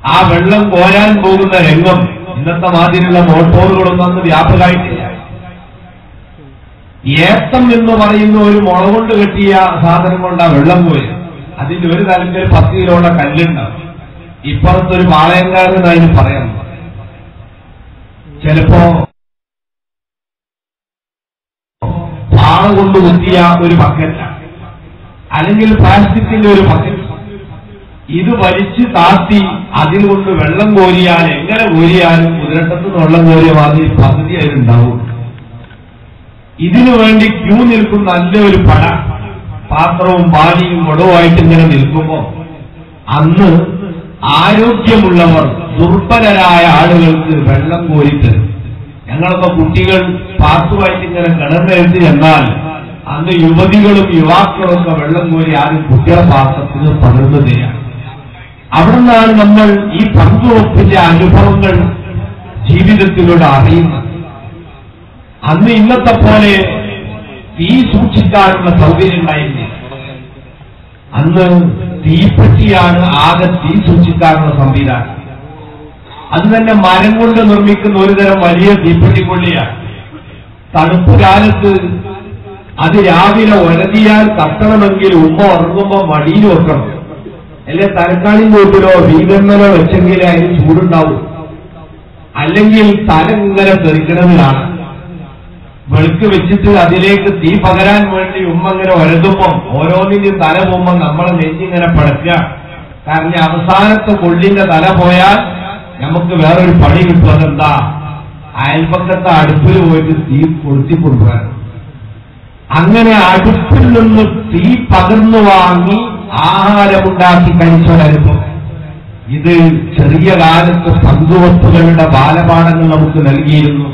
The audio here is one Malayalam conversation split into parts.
ആ വെള്ളം കോരാൻ പോകുന്ന രംഗം ഇന്നത്തെ മാതിരിയുള്ള മോട്ടോറുകളൊന്നും അന്ന് വ്യാപകമായിട്ടില്ല ഏത്തം എന്ന് പറയുന്ന ഒരു മുള കൊണ്ട് കെട്ടിയ സാധനം കൊണ്ടാ വെള്ളം കോരി അതിന്റെ ഒരു തലത്തിൽ ഒരു പത്ത് കിലോയുടെ കല്ലുണ്ടാവും ഇപ്പുറത്തൊരു പാളയങ്കാരൻ അതിന് പറയാം ചിലപ്പോ പാള കൊണ്ട് കുത്തിയ ഒരു ബക്കറ്റ അല്ലെങ്കിൽ പ്ലാസ്റ്റിക്കിന്റെ ഒരു ബക്കറ്റ് ഇത് വലിച്ചു താത്തി അതിൽ കൊണ്ട് വെള്ളം കോരിയാൽ എങ്ങനെ കോരിയാലും കുതിരട്ടത്ത് നിന്ന് വെള്ളം കോരിയ മാതിരി പദ്ധതി അതിലുണ്ടാവും ഇതിനു വേണ്ടി ക്യൂ നിൽക്കുന്ന നല്ലൊരു പട പാത്രവും പാനിയും കുടവുമായിട്ട് ഇങ്ങനെ നിൽക്കുമ്പോ അന്ന് ആരോഗ്യമുള്ളവർ ദുർബലരായ ആളുകൾക്ക് വെള്ളം കോരിത്തരും ഞങ്ങളൊക്കെ കുട്ടികൾ പാത്തുമായിട്ട് ഇങ്ങനെ കിണറിനെടുത്ത് ചെന്നാൽ അന്ന് യുവതികളും യുവാക്കളും ഒക്കെ വെള്ളം കോരി ആരും കുട്ടികളുടെ പാത്രത്തിന് പകർന്നു തരാം അവിടെ നിന്നാണ് നമ്മൾ ഈ പങ്കുവെപ്പിന്റെ അനുഭവങ്ങൾ ജീവിതത്തിലൂടെ അറിയുന്നത് അന്ന് ഇന്നത്തെ പോലെ തീ സൂക്ഷിക്കാനുള്ള സൗകര്യം ഉണ്ടായിരുന്നില്ല അന്ന് തീപ്പെട്ടിയാണ് ആകെ തീ സൂക്ഷിക്കാനുള്ള സംവിധാനം അത് തന്നെ മരം കൊണ്ട് നിർമ്മിക്കുന്ന ഒരു തരം വലിയ തീപ്പെട്ടിക്കൊള്ളിയാണ് തണുപ്പ് കാലത്ത് അത് രാവിലെ ഒരതിയാൽ കത്തണമെങ്കിൽ ഉമ്മ ഉറങ്ങുമ്പോ മടിയിൽ വെക്കണം അല്ലെ തലക്കാണി കൂട്ടിലോ വീകണ്ണലോ വെച്ചെങ്കിലേ അതിന് ചൂടുണ്ടാവും അല്ലെങ്കിൽ തല ഇങ്ങനെ തെറിക്കണമെന്നാണ് വെളുക്ക് വെച്ചിട്ട് അതിലേക്ക് തീ പകരാൻ വേണ്ടി ഉമ്മ ഇങ്ങനെ ഒരതുമ്പം ഓരോന്നിന്റെയും തല പോകുമ്പോൾ നമ്മളെ നെഞ്ചിങ്ങനെ പടക്കുക കാരണം അവസാനത്തെ കൊള്ളിന്റെ തല പോയാൽ നമുക്ക് വേറൊരു പണി കിട്ടും അതെന്താ അയൽപക്കത്തെ അടുപ്പിൽ പോയിട്ട് തീ കൊളുത്തി കൊണ്ടുവരാൻ അങ്ങനെ അടുപ്പിൽ നിന്ന് തീ പകർന്നു വാങ്ങി ആഹാരമുണ്ടാക്കി കഴിച്ചൊരനുഭവം ഇത് ചെറിയ കാലത്ത് പങ്കുവെപ്പുകളുടെ ബാലപാഠങ്ങൾ നമുക്ക് നൽകിയിരുന്നു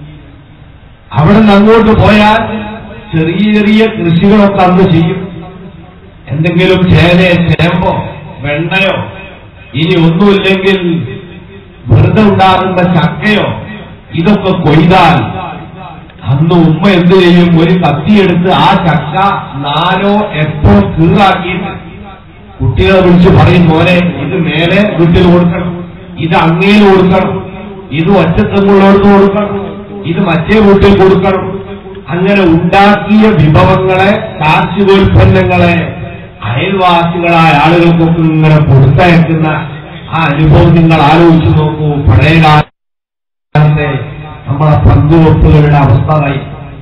അവിടെ നിന്ന് അങ്ങോട്ട് പോയാൽ ചെറിയ ചെറിയ കൃഷികളൊക്കെ അന്ന് ചെയ്യും എന്തെങ്കിലും ചേനയോ ചേമ്പോ വെണ്ണയോ ഇനി ഒന്നുമില്ലെങ്കിൽ വെറുതെ ഉണ്ടാകുന്ന ചക്കയോ ഇതൊക്കെ കൊയ്താൽ അന്ന് ഉമ്മ എന്ത് ചെയ്യും ഒരു കത്തിയെടുത്ത് ആ ചക്ക നാലോ എട്ടോ കീറാക്കിയിട്ട് കുട്ടികളെ വിളിച്ച് പറയും മോനെ ഇത് മേലെ വീട്ടിൽ കൊടുക്കണം ഇത് അങ്ങയിൽ കൊടുക്കണം ഇത് ഒറ്റത്തങ്ങളുള്ളവർക്ക് കൊടുക്കണം ഇത് മറ്റേ വീട്ടിൽ കൊടുക്കണം അങ്ങനെ ഉണ്ടാക്കിയ വിഭവങ്ങളെ കാർഷികോൽപ്പന്നങ്ങളെ അയൽവാസികളായ ആളുകൾക്കൊക്കെ ഇങ്ങനെ കൊടുത്തയക്കുന്ന ആ അനുഭവം നിങ്ങൾ ആലോചിച്ചു നോക്കൂ പഴയ കാലത്തെ നമ്മളെ പങ്കുവെപ്പുകളുടെ അവസ്ഥയായി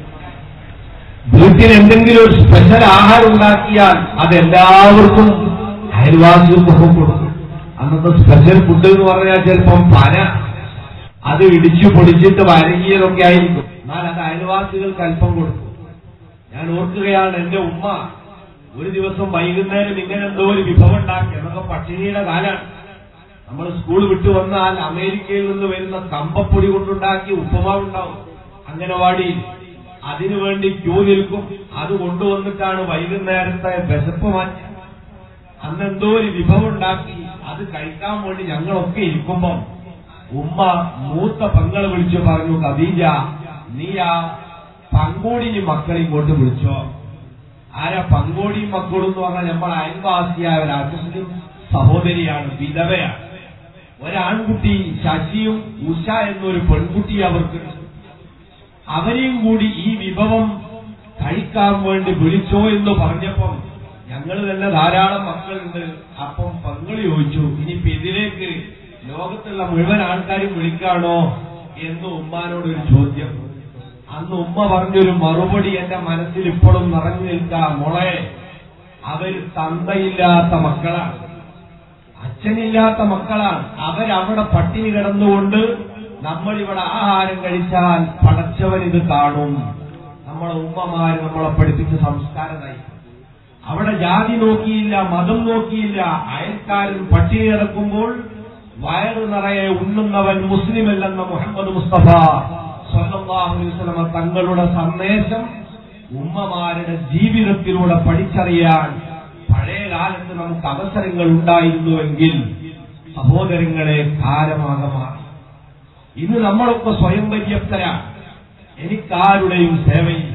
വീട്ടിൽ എന്തെങ്കിലും ഒരു സ്പെഷ്യൽ ആഹാരം ഉണ്ടാക്കിയാൽ അതെല്ലാവർക്കും അയൽവാസികൾക്കൊക്കെ കൊടുക്കും അന്നത്തെ സ്പെഷ്യൽ ഫുഡ് എന്ന് പറഞ്ഞാൽ ചിലപ്പം പന അത് ഇടിച്ചു പൊടിച്ചിട്ട് വരങ്ങിയതൊക്കെ ആയിരിക്കും എന്നാൽ അത് അയൽവാസികൾക്ക് അല്പം കൊടുക്കും ഞാൻ ഓർക്കുകയാണ് എന്റെ ഉമ്മ ഒരു ദിവസം വൈകുന്നേരം ഇങ്ങനെ എന്തോ ഒരു വിഭവം ഉണ്ടാക്കി എന്നൊക്കെ പട്ടിണിയുടെ കാലാണ് നമ്മൾ സ്കൂൾ വിട്ടു വന്നാൽ അമേരിക്കയിൽ നിന്ന് വരുന്ന കമ്പപ്പൊടി കൊണ്ടുണ്ടാക്കിയ ഉപ്പുമാവുണ്ടാവും അംഗനവാടിയിൽ അതിനുവേണ്ടി ക്യൂ നിൽക്കും അത് കൊണ്ടുവന്നിട്ടാണ് വൈകുന്നേരത്തെ വിശപ്പ് മാറ്റി അന്ന് എന്തോ ഒരു വിഭവം ഉണ്ടാക്കി അത് കഴിക്കാൻ വേണ്ടി ഞങ്ങളൊക്കെ ഇരിക്കുമ്പം ഉമ്മ മൂത്ത പെങ്ങളെ വിളിച്ചു പറഞ്ഞു ഖദീജ നീ ആ പങ്കോടിനി മക്കളെ ഇങ്ങോട്ട് വിളിച്ചോ ആരാ പങ്കോടിയും മക്കളും എന്ന് പറഞ്ഞാൽ നമ്മളെ അയൽവാസിയായ ഒരു അച്ഛനും സഹോദരിയാണ് വിധവയാണ് ഒരാൺകുട്ടി ശശിയും ഉഷ എന്നൊരു പെൺകുട്ടി അവർക്ക് അവരെയും കൂടി ഈ വിഭവം കഴിക്കാൻ വേണ്ടി വിളിച്ചോ എന്ന് പറഞ്ഞപ്പം ഞങ്ങൾ തന്നെ ധാരാളം മക്കളുണ്ട് അപ്പം പങ്കൾ ചോദിച്ചു ഇനിയിപ്പോ ഇതിലേക്ക് ലോകത്തുള്ള മുഴുവൻ ആൾക്കാരും വിളിക്കാണോ എന്ന് ഉമ്മാനോട് ഒരു ചോദ്യം അന്ന് ഉമ്മ പറഞ്ഞൊരു മറുപടി എന്റെ മനസ്സിൽ ഇപ്പോഴും നിറഞ്ഞു നിൽക്കാം മോളെ അവർ തന്തയില്ലാത്ത മക്കളാണ് അച്ഛനില്ലാത്ത മക്കളാണ് അവരവിടെ പട്ടിണി കിടന്നുകൊണ്ട് നമ്മൾ ഇവിടെ ആഹാരം കഴിച്ചാൽ പടച്ചവൻ ഇത് കാണും നമ്മളെ ഉമ്മമാര് നമ്മളെ പഠിപ്പിച്ച സംസ്കാരമായി അവിടെ ജാതി നോക്കിയില്ല മതം നോക്കിയില്ല അയൽക്കാരൻ പട്ടിണി കിടക്കുമ്പോൾ വയറ് നിറയെ ഉണ്ണുന്നവൻ മുസ്ലിമല്ലെന്ന മുഹമ്മദ് മുസ്തഫ സ്വല്ലല്ലാഹു അലൈഹി വസല്ലമ തങ്ങളുടെ സന്ദേശം ഉമ്മമാരുടെ ജീവിതത്തിലൂടെ പഠിച്ചറിയാൻ പഴയ കാലത്ത് നമുക്ക് അവസരങ്ങൾ ഉണ്ടായിരുന്നുവെങ്കിൽ സഹോദരങ്ങളെ കാലമാകെ മാറി ഇന്ന് നമ്മളൊക്കെ സ്വയം പര്യാപ്തരാണ് എനിക്കാരുടെയും സേവയില്ല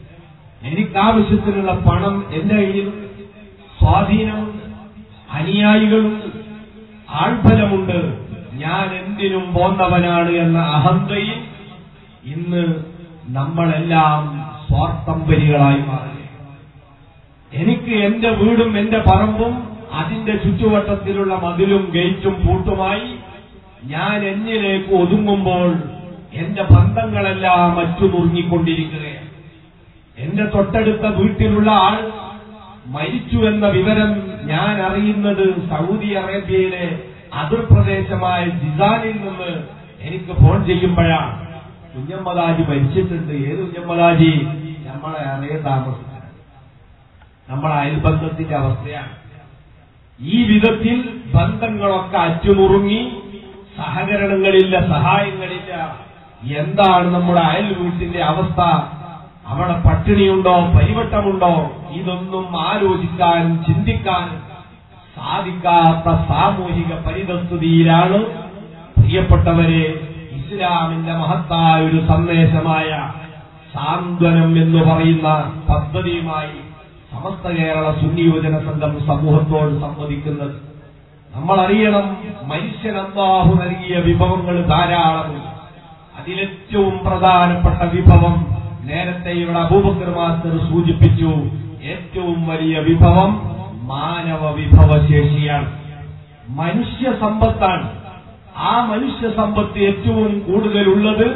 എനിക്കാവശ്യത്തിനുള്ള പണം എന്റെ കയ്യിലുണ്ട് സ്വാധീനമുണ്ട് അനുയായികളുണ്ട് ആൾഫലമുണ്ട് ഞാൻ എന്തിനും പോന്നവനാണ് എന്ന അഹന്തയിൽ ഇന്ന് നമ്മളെല്ലാം സ്വാർത്ഥംബരികളായി മാറി എനിക്ക് എന്റെ വീടും എന്റെ പറമ്പും അതിന്റെ ചുറ്റുവട്ടത്തിലുള്ള മതിലും ഗേറ്റും പൂട്ടുമായി ഞാൻ എന്നിലേക്ക് ഒതുങ്ങുമ്പോൾ എന്റെ ബന്ധങ്ങളെല്ലാം മറ്റു നുറുങ്ങിക്കൊണ്ടിരിക്കുകയാണ് എന്റെ തൊട്ടടുത്ത വീട്ടിലുള്ള ആൾ മരിച്ചു എന്ന വിവരം ഞാൻ അറിയുന്നത് സൗദി അറേബ്യയിലെ അതിർപ്രദേശമായ ജിസാനിൽ നിന്ന് എനിക്ക് ഫോൺ ചെയ്യുമ്പോഴാണ് കുഞ്ഞമ്മദാജി മരിച്ചിട്ടുണ്ട് ഏത് കുഞ്ഞമ്മദാജി നമ്മളെ അറിയ താമസിക്കുന്നത് നമ്മളെ അയൽബന്ധത്തിന്റെ അവസ്ഥയാണ് ഈ വിധത്തിൽ ബന്ധങ്ങളൊക്കെ അറ്റുമുറുങ്ങി സഹകരണങ്ങളില്ല സഹായങ്ങളില്ല എന്താണ് നമ്മുടെ അയൽ വീട്ടിന്റെ അവസ്ഥ അവിടെ പട്ടിണിയുണ്ടോ പരിവട്ടമുണ്ടോ ഇതൊന്നും ആലോചിക്കാൻ ചിന്തിക്കാൻ സാധിക്കാത്ത സാമൂഹിക പരിതസ്ഥിതിയിലാണ് പ്രിയപ്പെട്ടവരെ ഇസ്ലാമിന്റെ മഹത്തായ ഒരു സന്ദേശമായ സാന്ത്വനം എന്ന് പറയുന്ന പദ്ധതിയുമായി സമസ്ത കേരള സുന്നിയോജന സംഘം സമൂഹത്തോട് സംവദിക്കുന്നത് നമ്മൾ അറിയണം മനുഷ്യൻ അള്ളാഹു നൽകിയ വിഭവങ്ങൾ ധാരാളമുണ്ട് അതിലേറ്റവും പ്രധാനപ്പെട്ട വിഭവം നേരത്തെ ഇവിടെ അബൂബക്കർ മാസ്റ്റർ സൂചിപ്പിച്ചു ഏറ്റവും വലിയ വിഭവം മാനവ വിഭവശേഷിയാണ് മനുഷ്യ സമ്പത്താണ് ആ മനുഷ്യ സമ്പത്ത് ഏറ്റവും കൂടുതലുള്ളത്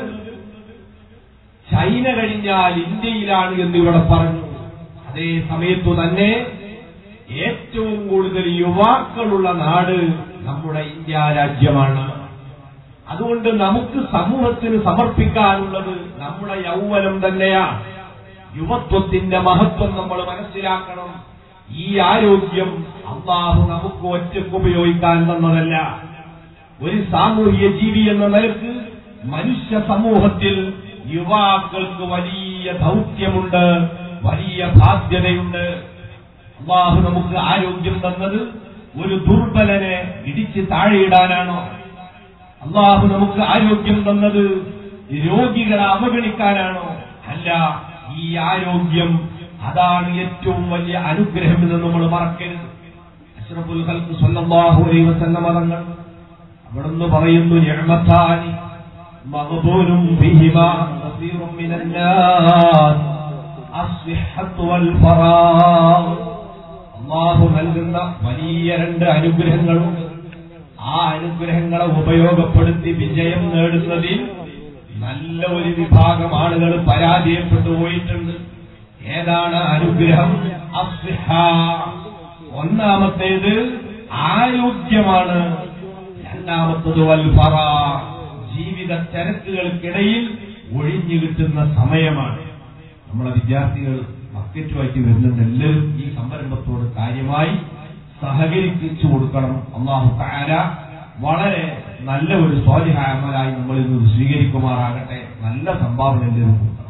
ചൈന കഴിഞ്ഞാൽ ഇന്ത്യയിലാണ് എന്ന് ഇവിടെ പറഞ്ഞു അതേ സമയത്തു തന്നെ ഏറ്റവും കൂടുതൽ യുവാക്കളുള്ള നാട് നമ്മുടെ ഇന്ത്യ രാജ്യമാണ് അതുകൊണ്ട് നമുക്ക് സമൂഹത്തിന് സമർപ്പിക്കാനുള്ളത് നമ്മുടെ യൗവനം തന്നെയാണ് യുവത്വത്തിന്റെ മഹത്വം നമ്മൾ മനസ്സിലാക്കണം ഈ ആരോഗ്യം അള്ളാഹു നമുക്ക് ഒറ്റക്ക് ഉപയോഗിക്കാൻ തന്നതല്ല ഒരു സാമൂഹിക ജീവി എന്ന നിലക്ക് മനുഷ്യ സമൂഹത്തിൽ യുവാക്കൾക്ക് വലിയ ദൗത്യമുണ്ട് വലിയ ബാധ്യതയുണ്ട് അള്ളാഹു നമുക്ക് ആരോഗ്യം തന്നത് ഒരു ദുർബലനെ ഇടിച്ച് താഴെയിടാനാണോ അള്ളാഹു നമുക്ക് ആരോഗ്യം തന്നത് രോഗികളെ അവഗണിക്കാനാണോ അല്ല ഈ ആരോഗ്യം അതാണ് ഏറ്റവും വലിയ അനുഗ്രഹം എന്ന് നമ്മൾ മറക്കരുത് അഷ്റഫുൽ ഖൽഖ് സല്ലല്ലാഹു അലൈഹി വസല്ലം തങ്ങൾ അവിടുന്ന് പറയുന്നു നിഅമത്താനി മഗ്ബൂനും ബിഹിമാ കസീറും മിനൻ നാസ് അസ്വിഹത്ത് വൽ ഫറാഗ് അള്ളാഹു നൽകുന്ന വലിയ രണ്ട് അനുഗ്രഹങ്ങളുണ്ട് ആ അനുഗ്രഹങ്ങളെ ഉപയോഗപ്പെടുത്തി വിജയം നേടുന്നതിൽ നല്ല ഒരു വിഭാഗം ആളുകൾ പരാജയപ്പെട്ടു പോയിട്ടുണ്ട് ഏതാണ് അനുഗ്രഹം അസ്ഹ ഒന്നാമത്തേത് ആരോഗ്യമാണ് രണ്ടാമത്തത് വൽഫറ ജീവിത തിരക്കുകൾക്കിടയിൽ ഒഴിഞ്ഞു കിട്ടുന്ന സമയമാണ് നമ്മളെ വിദ്യാർത്ഥികൾ ബക്കറ്റുമായിട്ട് വരുന്നുണ്ട് എല്ലാവരും ഈ സംരംഭത്തോട് കാര്യമായി സഹകരിപ്പിച്ചു കൊടുക്കണം അള്ളാഹു താര വളരെ നല്ല ഒരു സ്വാലിഹായമലായി നമ്മൾ ഇന്ന് സ്വീകരിക്കുമാറാകട്ടെ നല്ല സംഭാവന എല്ലാവരും കൊടുക്കണം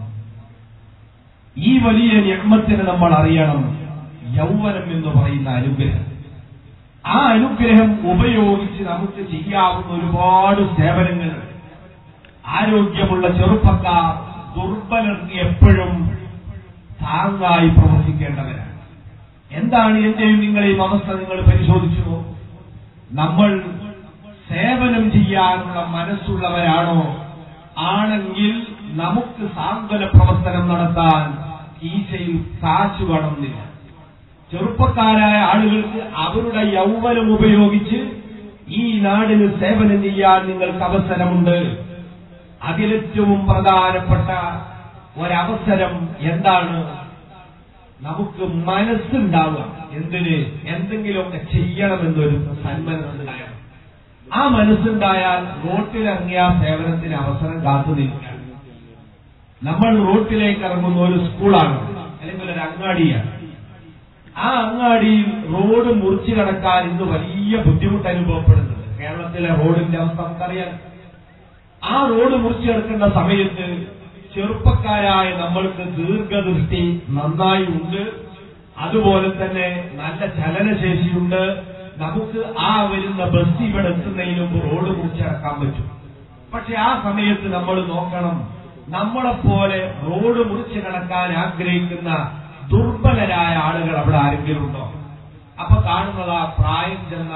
ഈ വലിയ ഞമ്മത്തിന് നമ്മൾ അറിയണം യൗവനം എന്ന് പറയുന്ന അനുഗ്രഹം ആ അനുഗ്രഹം ഉപയോഗിച്ച് നമുക്ക് ചെയ്യാവുന്ന ഒരുപാട് സേവനങ്ങളുണ്ട് ആരോഗ്യമുള്ള ചെറുപ്പക്കാർ ദുർബലർക്ക് എപ്പോഴും താങ്ങായി പ്രവർത്തിക്കേണ്ടവരാണ് എന്താണ് എന്റെയും നിങ്ങളെയും അവസ്ഥ നിങ്ങൾ പരിശോധിച്ചു നോക്കൂ. നമ്മൾ സേവനം ചെയ്യാനുള്ള മനസ്സുള്ളവരാണോ ആണെങ്കിൽ നമുക്ക് സാന്ത്വന പ്രവർത്തനം നടത്താൻ കീശയിൽ കാശ് വേണമെന്നില്ല ചെറുപ്പക്കാരായ ആളുകൾക്ക് അവരുടെ യൗവനം ഉപയോഗിച്ച് ഈ നാടിന് സേവനം ചെയ്യാൻ നിങ്ങൾക്ക് അവസരമുണ്ട് അതിലേറ്റവും പ്രധാനപ്പെട്ട ഒരവസരം എന്താണ് നമുക്ക് മനസ്സുണ്ടാവുക എന്തിന് എന്തെങ്കിലുമൊക്കെ ചെയ്യണമെന്നൊരു സന്മനസ്സുണ്ടായാൽ ആ മനസ്സുണ്ടായാൽ റോട്ടിലിറങ്ങിയ ആ സേവനത്തിന് അവസരം കാത്തു നിൽക്കാൻ നമ്മൾ റോട്ടിലേക്ക് ഇറങ്ങുന്ന ഒരു സ്കൂളാണ് അല്ലെങ്കിൽ ഒരു അങ്ങാടിയാണ് ആ അങ്ങാടിയിൽ റോഡ് മുറിച്ചു കടക്കാൻ ഇന്ന് വലിയ ബുദ്ധിമുട്ട് അനുഭവപ്പെടുന്നുണ്ട് കേരളത്തിലെ റോഡിന്റെ അവസ്ഥ നമുക്കറിയാം ആ റോഡ് മുറിച്ചു കിടക്കേണ്ട സമയത്ത് ചെറുപ്പക്കാരായ നമ്മൾക്ക് ദീർഘദൃഷ്ടി നന്നായി ഉണ്ട് അതുപോലെ തന്നെ നല്ല ചലനശേഷിയുണ്ട് നമുക്ക് ആ വരുന്ന ബസ് ഇവിടെ എത്തുന്നതിന് മുമ്പ് റോഡ് മുറിച്ചിറക്കാൻ പറ്റും പക്ഷെ ആ സമയത്ത് നമ്മൾ നോക്കണം നമ്മളെപ്പോലെ റോഡ് മുറിച്ച് കടക്കാൻ ആഗ്രഹിക്കുന്ന ദുർബലരായ ആളുകൾ അവിടെ ആരെങ്കിലും ഉണ്ടോ അപ്പൊ കാണുന്നത് ആ പ്രായം ചെന്ന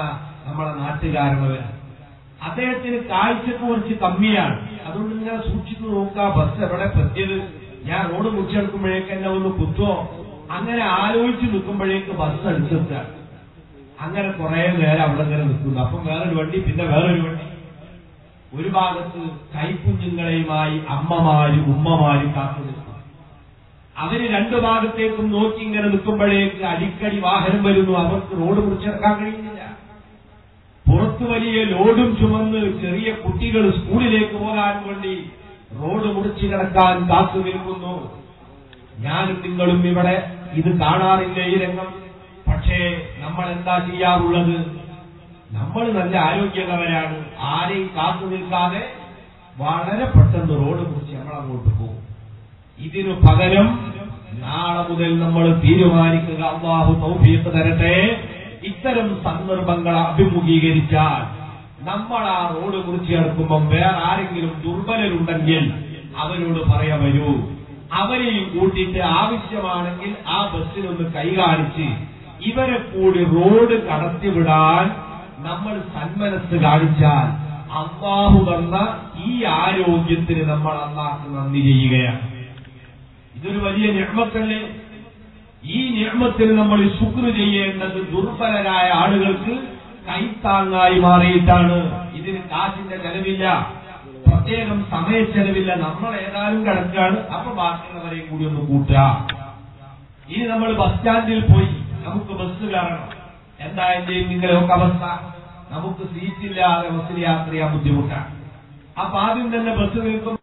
നമ്മളെ നാട്ടുകാരനവൻ അദ്ദേഹത്തിന് കാഴ്ചക്ക് കുറച്ച് കമ്മിയാണ് അതുകൊണ്ട് ഇങ്ങനെ സൂക്ഷിച്ചു നോക്കുക ബസ് എവിടെ പറ്റിയത് ഞാൻ റോഡ് മുറിച്ചെടുക്കുമ്പോഴേക്ക് എന്നെ ഒന്ന് കുത്തോ അങ്ങനെ ആലോചിച്ച് നിൽക്കുമ്പോഴേക്ക് ബസ് അടിച്ചെത്തുക അങ്ങനെ കുറെ നേരം അവിടെ ഇങ്ങനെ നിൽക്കുന്നു അപ്പം വേറൊരു വണ്ടി പിന്നെ വേറൊരു വണ്ടി ഒരു ഭാഗത്ത് കൈക്കുഞ്ഞുങ്ങളെയുമായി അമ്മമാരും ഉമ്മമാരും കാത്തു നിൽക്കും അവര് രണ്ടു ഭാഗത്തേക്കും നോക്കി ഇങ്ങനെ നിൽക്കുമ്പോഴേക്ക് അടിക്കടി വാഹനം വരുന്നു അവർക്ക് റോഡ് മുറിച്ചെടുക്കാൻ കഴിയുന്നില്ല പുറത്തു വലിയ ലോഡും ചുമന്ന് ചെറിയ കുട്ടികൾ സ്കൂളിലേക്ക് പോകാൻ വേണ്ടി റോഡ് മുറിച്ചു കിടക്കാൻ കാത്തു നിൽക്കുന്നു ഞാനും നിങ്ങളും ഇവിടെ ഇത് കാണാറില്ല ഈ രംഗം പക്ഷേ നമ്മൾ എന്താ ചെയ്യാറുള്ളത് നമ്മൾ നല്ല ആരോഗ്യകരമാണ് ആരെയും കാത്തു നിൽക്കാതെ വളരെ പെട്ടെന്ന് റോഡ് മുറിച്ച് നമ്മൾ അങ്ങോട്ട് പോകും ഇതിനു പകരം നാളെ മുതൽ നമ്മൾ തീരുമാനിക്കുക അള്ളാഹു തൗഫീഖ് തരട്ടെ ഇത്തരം സന്ദർഭങ്ങൾ അഭിമുഖീകരിച്ചാൽ നമ്മൾ ആ റോഡ് കുറിച്ച് കിടക്കുമ്പം വേറെ ആരെങ്കിലും ദുർബലരുണ്ടെങ്കിൽ അവരോട് പറയാൻ വരൂ അവരെയും കൂട്ടിയിട്ട് ആവശ്യമാണെങ്കിൽ ആ ബസ്സിനൊന്ന് കൈ കാണിച്ച് ഇവരെ കൂടി റോഡ് കടത്തിവിടാൻ നമ്മൾ സന്മനസ് കാണിച്ചാൽ അള്ളാഹു തന്ന ഈ ആരോഗ്യത്തിന് നമ്മൾ അള്ളാഹ് നന്ദി ചെയ്യുകയാണ് ഇതൊരു വലിയ നിർമ്മത്തല്ലേ ഈ നിർമ്മത്തിന് നമ്മൾ ശുക്ർ ചെയ്യേണ്ടത് ദുർബലരായ ആളുകൾക്ക് കൈത്താങ്ങായി മാറിയിട്ടാണ് ഇതിന് കാശിന്റെ ചെലവില്ല പ്രത്യേകം സമയ ചെലവില്ല നമ്മൾ ഏതായാലും കിടക്കാണ് അപ്പൊ ബാക്കിയുള്ളവരെയും കൂടി ഒന്ന് കൂട്ടുക ഇനി നമ്മൾ ബസ് സ്റ്റാൻഡിൽ പോയി നമുക്ക് ബസ് കയറണം എന്താ എന്റെയും നിങ്ങളെയൊക്കെ അവസ്ഥ നമുക്ക് സീറ്റില്ലാതെ ബസ്സിൽ യാത്ര ചെയ്യാൻ ബുദ്ധിമുട്ടാണ് അപ്പൊ ആദ്യം തന്നെ ബസ് നിൽക്കും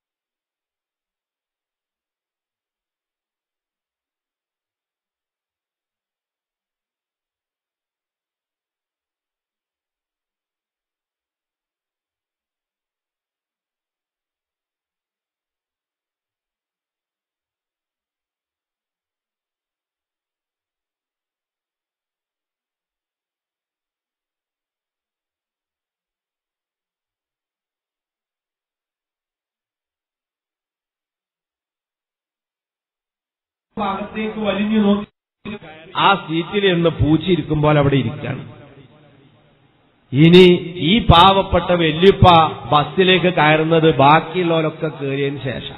ഭാഗത്തേക്ക് വലിഞ്ഞു നോക്കി ആ സീറ്റിൽ നിന്ന് പൂച്ചിരിക്കുമ്പോൾ അവിടെ ഇരിക്കുകയാണ് ഇനി ഈ പാവപ്പെട്ട വല്യപ്പ ബസ്സിലേക്ക് കയറുന്നത് ബാക്കിയുള്ളവരൊക്കെ കയറിയതിന് ശേഷം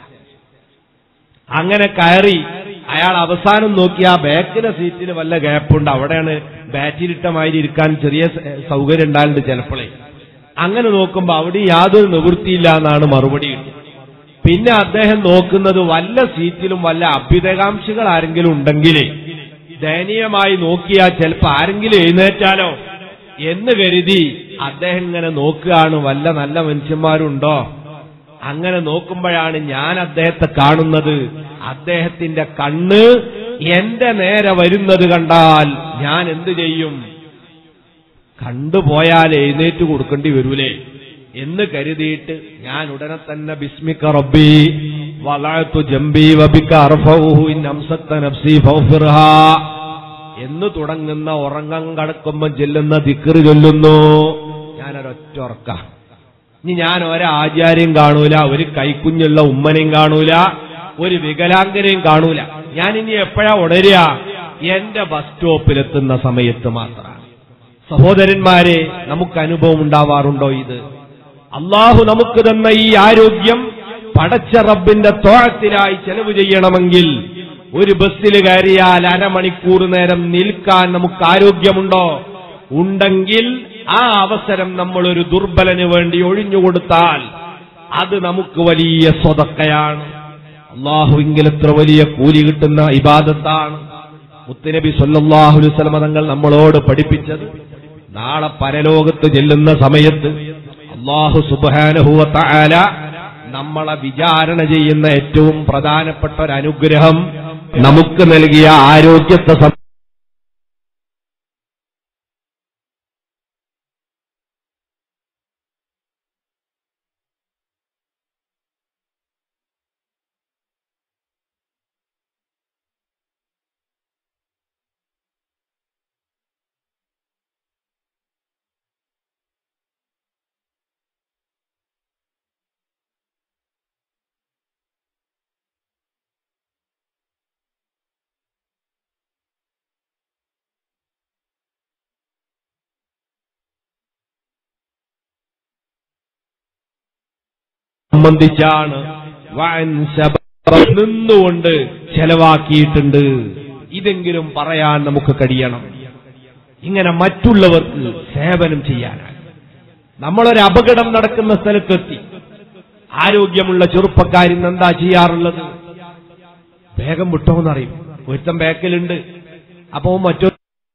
അങ്ങനെ കയറി അയാൾ അവസാനം നോക്കി ആ ബാക്കിലെ സീറ്റിൽ വല്ല ഗ്യാപ്പുണ്ട് അവിടെയാണ് ബാറ്റിലിട്ട മാതിരി ഇരിക്കാൻ ചെറിയ സ- സൗകര്യം ഉണ്ടാകുന്നുണ്ട് ചിലപ്പോഴേ അങ്ങനെ നോക്കുമ്പോ അവിടെ യാതൊരു നിവൃത്തിയില്ല എന്നാണ് മറുപടി കിട്ടുന്നത് പിന്നെ അദ്ദേഹം നോക്കുന്നത് വല്ല സീറ്റിലും വല്ല അഭ്യുതകാംക്ഷികൾ ആരെങ്കിലും ഉണ്ടെങ്കിൽ ദയനീയമായി നോക്കിയാൽ ചിലപ്പോ ആരെങ്കിലും എഴുന്നേറ്റാലോ എന്ന് കരുതി അദ്ദേഹം ഇങ്ങനെ നോക്കുകയാണ് വല്ല നല്ല മനുഷ്യന്മാരുണ്ടോ അങ്ങനെ നോക്കുമ്പോഴാണ് ഞാൻ അദ്ദേഹത്തെ കാണുന്നത് അദ്ദേഹത്തിന്റെ കണ്ണ് എന്റെ നേരെ വരുന്നത് കണ്ടാൽ ഞാൻ എന്തു ചെയ്യും കണ്ടുപോയാൽ എഴുന്നേറ്റ് കൊടുക്കേണ്ടി വരൂലേ എന്ന് കരുതിയിട്ട് ഞാൻ ഉടനെ തന്നെ ബിസ്മിക്ക റബ്ബി വളർത്തു ജംബി വബിക്ക അർഫൗഹു ഇൻ അംസക്ത നഫ്സി ഫൗഫിർഹാ എന്ന് തുടങ്ങുന്ന ഉറങ്ങം കടക്കുമ്പോൾ ചെല്ലുന്ന ദിക്കറ് ചൊല്ലുന്നു ഞാനൊരൊറ്റ ഉറക്ക ഇനി ഞാൻ ഒരാചാര്യം കാണൂല ഒരു കൈക്കുഞ്ഞുള്ള ഉമ്മനെയും കാണൂല ഒരു വികലാംഗനെയും കാണൂല ഞാൻ ഇനി എപ്പോഴാ ഉണരുക എന്റെ ബസ് സ്റ്റോപ്പിലെത്തുന്ന സമയത്ത് മാത്രമാണ് സഹോദരന്മാരെ നമുക്ക് അനുഭവം ഉണ്ടാവാറുണ്ടോ ഇത് അള്ളാഹു നമുക്ക് തന്ന ഈ ആരോഗ്യം പടച്ച റബ്ബിന്റെ തോഴത്തിലായി ചെലവ് ചെയ്യണമെങ്കിൽ ഒരു ബസ്സിൽ കയറിയാൽ അരമണിക്കൂർ നേരം നിൽക്കാൻ നമുക്ക് ആരോഗ്യമുണ്ടോ ഉണ്ടെങ്കിൽ ആ അവസരം നമ്മൾ ഒരു ദുർബലന് വേണ്ടി ഒഴിഞ്ഞുകൊടുത്താൽ അത് നമുക്ക് വലിയ സ്വതക്കയാണ് അള്ളാഹുവിങ്കിൽ എത്ര വലിയ കൂലി കിട്ടുന്ന ഇബാദത്താണ് മുത്തുനബി സല്ലല്ലാഹു അലൈഹി വസല്ലമ തങ്ങൾ നമ്മളോട് പഠിപ്പിച്ചത് നാളെ പരലോകത്ത് ചെല്ലുന്ന സമയത്ത് അള്ളാഹു സുബ്ഹാനഹു വ തആല നമ്മളെ വിചാരണ ചെയ്യുന്ന ഏറ്റവും പ്രധാനപ്പെട്ട ഒരു അനുഗ്രഹം നമുക്ക് നൽകിയ ആരോഗ്യത്തെ സം- സംബന്ധിച്ചാണ് വൻ ശബ- നിന്നുകൊണ്ട് ചെലവാക്കിയിട്ടുണ്ട് ഇതെങ്കിലും പറയാൻ നമുക്ക് കഴിയണം ഇങ്ങനെ മറ്റുള്ളവർക്ക് സേവനം ചെയ്യാനാണ് നമ്മളൊരു അപകടം നടക്കുന്ന സ്ഥലത്തെത്തി ആരോഗ്യമുള്ള ചെറുപ്പക്കാരിന്ന് എന്താ ചെയ്യാറുള്ളത് വേഗം വിട്ടോന്നറിയും ഒരുത്തം ബാക്കിലുണ്ട് അപ്പോ മറ്റോ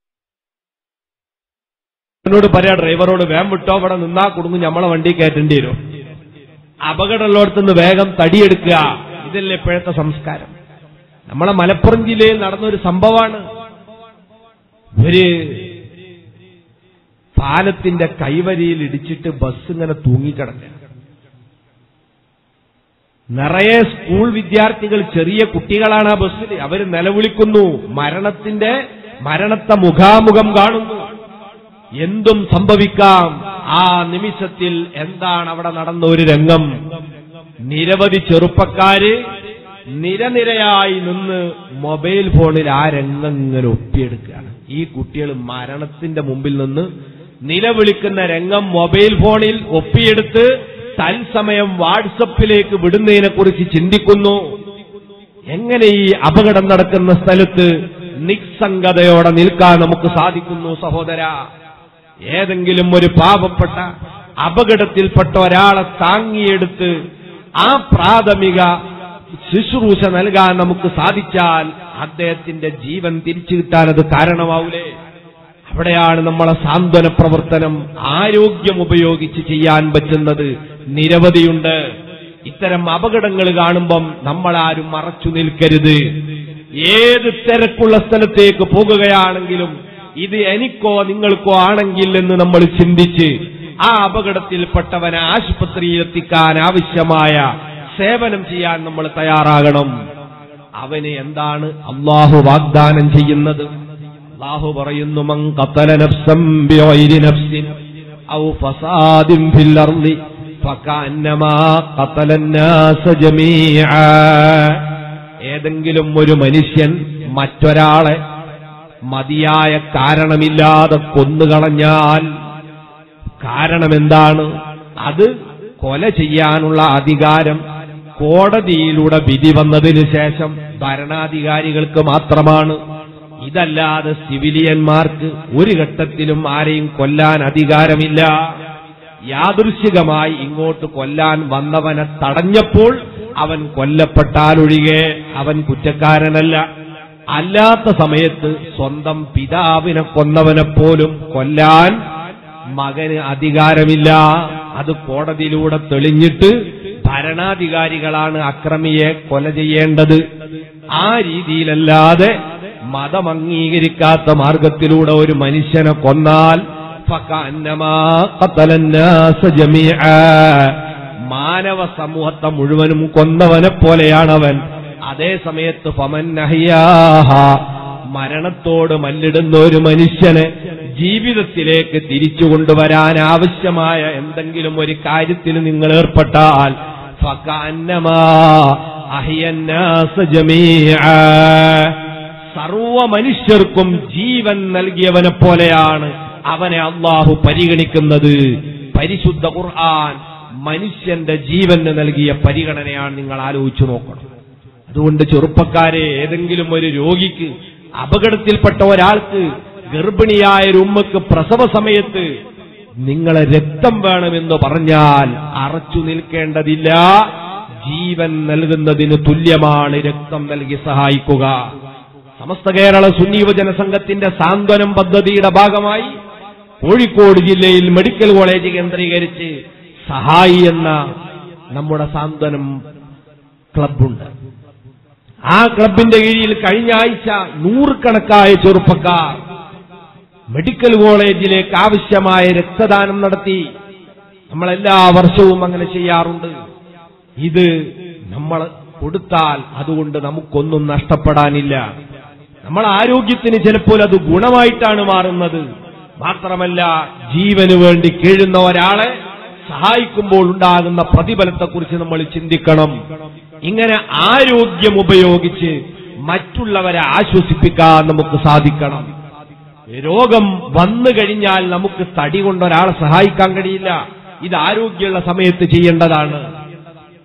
എന്നോട് പറയാ ഡ്രൈവറോട് വേഗം വിട്ടോ അവിടെ നിന്നാ കുടുങ്ങും നമ്മളെ വണ്ടി കയറ്റേണ്ടി വരും അപകടമുള്ളിടത്തുനിന്ന് വേഗം തടിയെടുക്കുക ഇതല്ലേ ഇപ്പോഴത്തെ സംസ്കാരം നമ്മളെ മലപ്പുറം ജില്ലയിൽ നടന്നൊരു സംഭവമാണ് ഒരു പാലത്തിന്റെ കൈവരിയിൽ ഇടിച്ചിട്ട് ബസ് ഇങ്ങനെ തൂങ്ങിക്കിടക്കുക നിറയെ സ്കൂൾ വിദ്യാർത്ഥികൾ ചെറിയ കുട്ടികളാണ് ആ ബസ്സിൽ അവർ നിലവിളിക്കുന്നു മരണത്തിന്റെ മരണത്തെ മുഖാമുഖം കാണുന്നു എന്തും സംഭവിക്കാം ആ നിമിഷത്തിൽ എന്താണ് അവിടെ നടന്ന ഒരു രംഗം നിരവധി ചെറുപ്പക്കാര് നിരനിരയായി നിന്ന് മൊബൈൽ ഫോണിൽ ആ രംഗം ഇങ്ങനെ ഒപ്പിയെടുക്കുകയാണ് ഈ കുട്ടികൾ മരണത്തിന്റെ മുമ്പിൽ നിന്ന് നിലവിളിക്കുന്ന രംഗം മൊബൈൽ ഫോണിൽ ഒപ്പിയെടുത്ത് തത്സമയം വാട്സപ്പിലേക്ക് വിടുന്നതിനെ കുറിച്ച് ചിന്തിക്കുന്നു എങ്ങനെ ഈ അപകടം നടക്കുന്ന സ്ഥലത്ത് നിസ്സംഗതയോടെ നിൽക്കാൻ നമുക്ക് സാധിക്കുന്നു സഹോദര ഏതെങ്കിലും ഒരു പാവപ്പെട്ട അപകടത്തിൽപ്പെട്ട ഒരാളെ താങ്ങിയെടുത്ത് ആ പ്രാഥമിക ശുശ്രൂഷ നൽകാൻ നമുക്ക് സാധിച്ചാൽ അദ്ദേഹത്തിന്റെ ജീവൻ തിരിച്ചു കിട്ടാൻ അത് കാരണമാവൂലേ അവിടെയാണ് നമ്മളെ സാന്ത്വന പ്രവർത്തനം ആരോഗ്യം ഉപയോഗിച്ച് ചെയ്യാൻ പറ്റുന്നത് നിരവധിയുണ്ട് ഇത്തരം അപകടങ്ങൾ കാണുമ്പം നമ്മളാരും മറച്ചു നിൽക്കരുത് ഏത് തിരക്കുള്ള സ്ഥലത്തേക്ക് പോകുകയാണെങ്കിലും ഇത് എനിക്കോ നിങ്ങൾക്കോ ആണെങ്കിൽ എന്ന് നമ്മൾ ചിന്തിച്ച് ആ അപകടത്തിൽപ്പെട്ടവനെ ആശുപത്രിയിൽ എത്തിക്കാൻ ആവശ്യമായ സേവനം ചെയ്യാൻ നമ്മൾ തയ്യാറാകണം അവന് എന്താണ് അള്ളാഹു വാഗ്ദാനം ചെയ്യുന്നത് അള്ളാഹു പറയുന്നു മൻ ഖതല നഫ്സൻ ബിഗൈരി നഫ്സിൻ ഔ ഫസാദിൻ ഫിൽ അർളി ഫകഅന്നമാ ഖതല الناس ജമീഅ ഏതെങ്കിലും ഒരു മനുഷ്യൻ മറ്റൊരാളെ മതിയായ കാരണമില്ലാതെ കൊന്നുകളഞ്ഞാൽ കാരണം എന്താണ് അത് കൊല ചെയ്യാനുള്ള അധികാരം കോടതിയിലൂടെ വിധി വന്നതിന് ശേഷം ഭരണാധികാരികൾക്ക് മാത്രമാണ് ഇതല്ലാതെ സിവിലിയന്മാർക്ക് ഒരു ഘട്ടത്തിലും ആരെയും കൊല്ലാൻ അധികാരമില്ല യാദൃശികമായി ഇങ്ങോട്ട് കൊല്ലാൻ വന്നവനെ തടഞ്ഞപ്പോൾ അവൻ കൊല്ലപ്പെട്ടാലൊഴികെ അവൻ കുറ്റക്കാരനല്ല അല്ലാത്ത സമയത്ത് സ്വന്തം പിതാവിനെ കൊന്നവനെപ്പോലും കൊല്ലാൻ മകന് അധികാരമില്ല അത് കോടതിയിലൂടെ തെളിഞ്ഞിട്ട് ഭരണാധികാരികളാണ് അക്രമിയെ കൊല ചെയ്യേണ്ടത് ആ രീതിയിലല്ലാതെ മതം അംഗീകരിക്കാത്ത മാർഗത്തിലൂടെ ഒരു മനുഷ്യനെ കൊന്നാൽ ഫകഅന്നമാ ഖതലന്നാസ ജമീഅ. മാനവ സമൂഹത്തെ മുഴുവനും കൊന്നവനെ പോലെയാണവൻ അതേ സമയത്ത് ഫമൻ അഹ്യാഹ മരണത്തോട് മല്ലിടുന്ന ഒരു മനുഷ്യനെ ജീവിതത്തിലേക്ക് തിരിച്ചു കൊണ്ടുവരാൻ ആവശ്യമായ എന്തെങ്കിലും ഒരു കാര്യത്തിൽ നിങ്ങൾ ഏർപ്പെട്ടാൽ ഫകഅന്നമാ അഹ്യന്നാസ ജമീഅ. സർവ മനുഷ്യർക്കും ജീവൻ നൽകിയവനെ പോലെയാണ് അവനെ അള്ളാഹു പരിഗണിക്കുന്നത് പരിശുദ്ധ ഖുർആൻ മനുഷ്യന്റെ ജീവന് നൽകിയ പരിഗണനയാണ് നിങ്ങൾ ആലോചിച്ചു നോക്കണം അതുകൊണ്ട് ചെറുപ്പക്കാരെ ഏതെങ്കിലും ഒരു രോഗിക്ക് അപകടത്തിൽപ്പെട്ട ഒരാൾക്ക് ഗർഭിണിയായ ഒരു ഉമ്മക്ക് പ്രസവ സമയത്ത് നിങ്ങളെ രക്തം വേണമെന്ന് പറഞ്ഞാൽ അറച്ചു നിൽക്കേണ്ടതില്ല ജീവൻ നൽകുന്നതിന് തുല്യമാണ് രക്തം നൽകി സഹായിക്കുക സമസ്ത കേരള സുന്നി യുവജന സംഘത്തിന്റെ സാന്ത്വനം പദ്ധതിയുടെ ഭാഗമായി കോഴിക്കോട് ജില്ലയിൽ മെഡിക്കൽ കോളേജ് കേന്ദ്രീകരിച്ച് സഹായി എന്ന നമ്മുടെ സാന്ത്വനം ക്ലബുണ്ട് ആ ക്ലബിന്റെ കീഴിൽ കഴിഞ്ഞ ആഴ്ച നൂറുകണക്കായ ചെറുപ്പക്കാർ മെഡിക്കൽ കോളേജിലേക്ക് ആവശ്യമായ രക്തദാനം നടത്തി നമ്മളെല്ലാ വർഷവും അങ്ങനെ ചെയ്യാറുണ്ട് ഇത് നമ്മൾ കൊടുത്താൽ അതുകൊണ്ട് നമുക്കൊന്നും നഷ്ടപ്പെടാനില്ല നമ്മൾ ആരോഗ്യത്തിന് ചിലപ്പോൾ അത് ഗുണമായിട്ടാണ് മാറുന്നത് മാത്രമല്ല ജീവന് വേണ്ടി കീഴുന്ന ഒരാളെ സഹായിക്കുമ്പോൾ ഉണ്ടാകുന്ന പ്രതിഫലത്തെക്കുറിച്ച് നമ്മൾ ചിന്തിക്കണം ഇങ്ങനെ ആരോഗ്യം ഉപയോഗിച്ച് മറ്റുള്ളവരെ ആശ്വസിപ്പിക്കാൻ നമുക്ക് സാധിക്കണം രോഗം വന്നു കഴിഞ്ഞാൽ നമുക്ക് തടി കൊണ്ട് ഒരാളെ സഹായിക്കാൻ കഴിയില്ല ഇത് ആരോഗ്യമുള്ള സമയത്ത് ചെയ്യേണ്ടതാണ്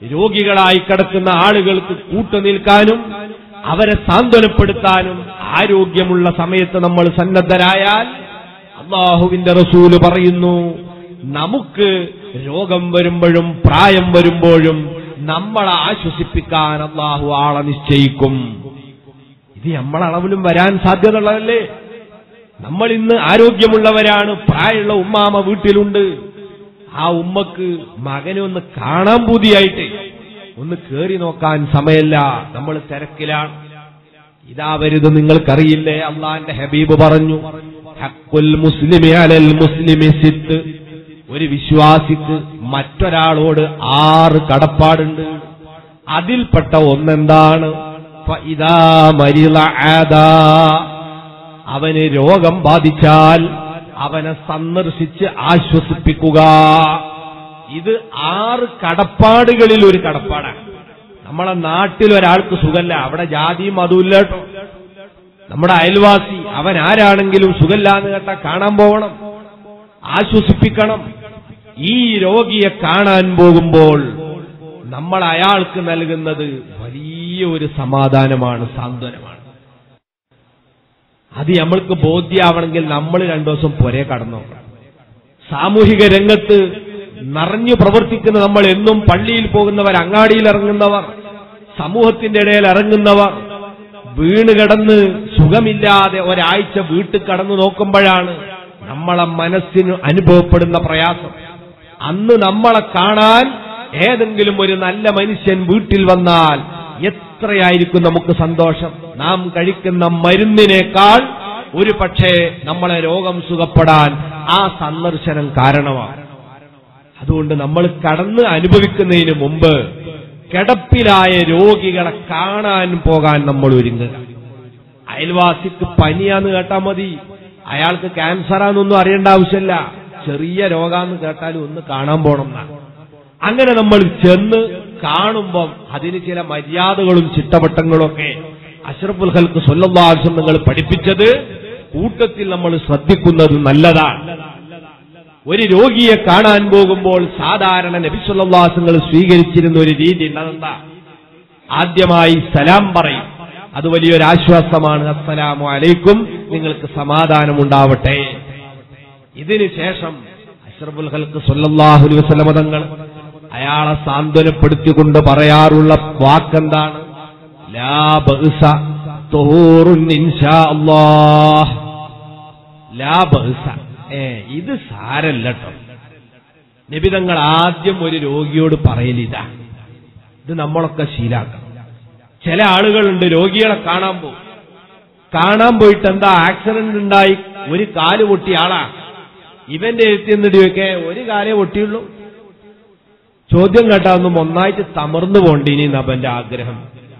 രോഗികളായി കിടക്കുന്ന ആളുകൾക്ക് കൂട്ടുനിൽക്കാനും അവരെ സാന്ത്വനപ്പെടുത്താനും ആരോഗ്യമുള്ള സമയത്ത് നമ്മൾ സന്നദ്ധരായാൽ അള്ളാഹുവിന്റെ റസൂല് പറയുന്നു നമുക്ക് രോഗം വരുമ്പോഴും പ്രായം വരുമ്പോഴും നമ്മളെ ആശ്വസിപ്പിക്കാൻ അള്ളാഹു ആളെ നിശ്ചയിക്കും ഇത് നമ്മളളവിലും വരാൻ സാധ്യതയുള്ളതല്ലേ നമ്മൾ ഇന്ന് ആരോഗ്യമുള്ളവരാണ് പ്രായമുള്ള ഉമ്മാമ വീട്ടിലുണ്ട് ആ ഉമ്മക്ക് മകനെ ഒന്ന് കാണാൻ പൂതിയായിട്ട് ഒന്ന് കേറി നോക്കാൻ സമയല്ല നമ്മൾ തിരക്കിലാണ് ഇതാ വരുത് നിങ്ങൾക്കറിയില്ലേ അള്ളാന്റെ ഹബീബ് പറഞ്ഞു ഹക്കുൽ മുസ്ലിമി അലൽ മുസ്ലിമി സിത്ത് ഒരു വിശ്വാസിക്ക് മറ്റൊരാളോട് ആറ് കടപ്പാടുണ്ട് അതിൽപ്പെട്ട ഒന്നെന്താണ് ഫഇദാ മരിള ആദാ. അവന് രോഗം ബാധിച്ചാൽ അവനെ സന്ദർശിച്ച് ആശ്വസിപ്പിക്കുക ഇത് ആറ് കടപ്പാടുകളിൽ ഒരു കടപ്പാടാണ് നമ്മളെ നാട്ടിൽ ഒരാൾക്ക് സുഖല്ല അവിടെ ജാതിയും അതുമില്ല കേട്ടോ നമ്മുടെ അയൽവാസി അവൻ ആരാണെങ്കിലും സുഖല്ല എന്ന് കേട്ടാ കാണാൻ പോകണം ആശ്വസിപ്പിക്കണം ഈ രോഗിയെ കാണാൻ പോകുമ്പോൾ നമ്മൾ അയാൾക്ക് നൽകുന്നത് വലിയ ഒരു സമാധാനമാണ് സാന്ത്വനമാണ് അത് നമ്മൾക്ക് ബോധ്യാവണമെങ്കിൽ നമ്മൾ രണ്ടു ദിവസം പൊരെ കടന്നു നോക്കണം സാമൂഹിക രംഗത്ത് നിറഞ്ഞു പ്രവർത്തിക്കുന്ന നമ്മൾ എന്നും പള്ളിയിൽ പോകുന്നവർ അങ്ങാടിയിൽ ഇറങ്ങുന്നവർ സമൂഹത്തിന്റെ ഇടയിൽ ഇറങ്ങുന്നവർ വീണ് കിടന്ന് സുഖമില്ലാതെ ഒരാഴ്ച വീട്ടിൽ കടന്നു നോക്കുമ്പോഴാണ് നമ്മളെ മനസ്സിന് അനുഭവപ്പെടുന്ന പ്രയാസം അന്ന് നമ്മളെ കാണാൻ ഏതെങ്കിലും ഒരു നല്ല മനുഷ്യൻ വീട്ടിൽ വന്നാൽ എത്രയായിരിക്കും നമുക്ക് സന്തോഷം നാം കഴിക്കുന്ന മരുന്നിനേക്കാൾ ഒരു പക്ഷേ നമ്മളെ രോഗം സുഖപ്പെടാൻ ആ സന്ദർശനം കാരണമാണ് അതുകൊണ്ട് നമ്മൾ കടന്ന് അനുഭവിക്കുന്നതിന് മുമ്പ് കിടപ്പിലായ രോഗികളെ കാണാൻ പോകാൻ നമ്മൾ ഒരുങ്ങുക അയൽവാസിക്ക് പനിയാന്ന് കേട്ടാ മതി അയാൾക്ക് ക്യാൻസറാന്നൊന്നും അറിയേണ്ട ആവശ്യമില്ല ചെറിയ രോഗാന്ന് കേട്ടാലും ഒന്ന് കാണാൻ പോണം എന്നാണ് അങ്ങനെ നമ്മൾ ചെന്ന് കാണുമ്പം അതിന് ചില മര്യാദകളും ചിട്ടവട്ടങ്ങളും ഒക്കെ അഷ്റഫുൽ ഹൽക്ക് സ്വല്ലാസം നിങ്ങൾ പഠിപ്പിച്ചത് കൂട്ടത്തിൽ നമ്മൾ ശ്രദ്ധിക്കുന്നത് നല്ലതാണ് ഒരു രോഗിയെ കാണാൻ പോകുമ്പോൾ സാധാരണ നബിസ്വല്ലാസങ്ങൾ സ്വീകരിച്ചിരുന്ന ഒരു രീതി ഉണ്ടതെന്താ ആദ്യമായി സലാം പറയും അത് വലിയൊരു ആശ്വാസമാണ് അസ്സലാമു അലൈക്കും നിങ്ങൾക്ക് സമാധാനം ഉണ്ടാവട്ടെ ഇതിനു ശേഷം അഷ്റഫുൽ ഹൽക്ക് സൊല്ലാഹു അലൈഹി വസല്ലമ തങ്ങൾ അയാളെ സാന്ത്വനപ്പെടുത്തിക്കൊണ്ട് പറയാറുള്ള വാക്കെന്താണ് ലാ ബഅ്സ തുഹൂറുൻ ഇൻഷാ അല്ലാഹ് ലാ ബഅ്സ ഏ ഇത് സാരല്ല കേട്ടോ നിബിതങ്ങൾ ആദ്യം ഒരു രോഗിയോട് പറയലിതാ ഇത് നമ്മളൊക്കെ ശീലാക്കണം ചില ആളുകളുണ്ട് രോഗികളെ കാണാൻ പോകും കാണാൻ പോയിട്ട് എന്താ ആക്സിഡന്റ് ഉണ്ടായി ഒരു കാല് പൊട്ടിയ ആളാ ഇവന്റെ എഴുത്തിന്നിട്ട് ചോദിക്കേ ഒരു കാലേ പൊട്ടിയുള്ളൂ ചോദ്യം കേട്ടാ ഒന്നും ഒന്നായിട്ട് തമർന്നു പോണ്ടീനി അവന്റെ ആഗ്രഹം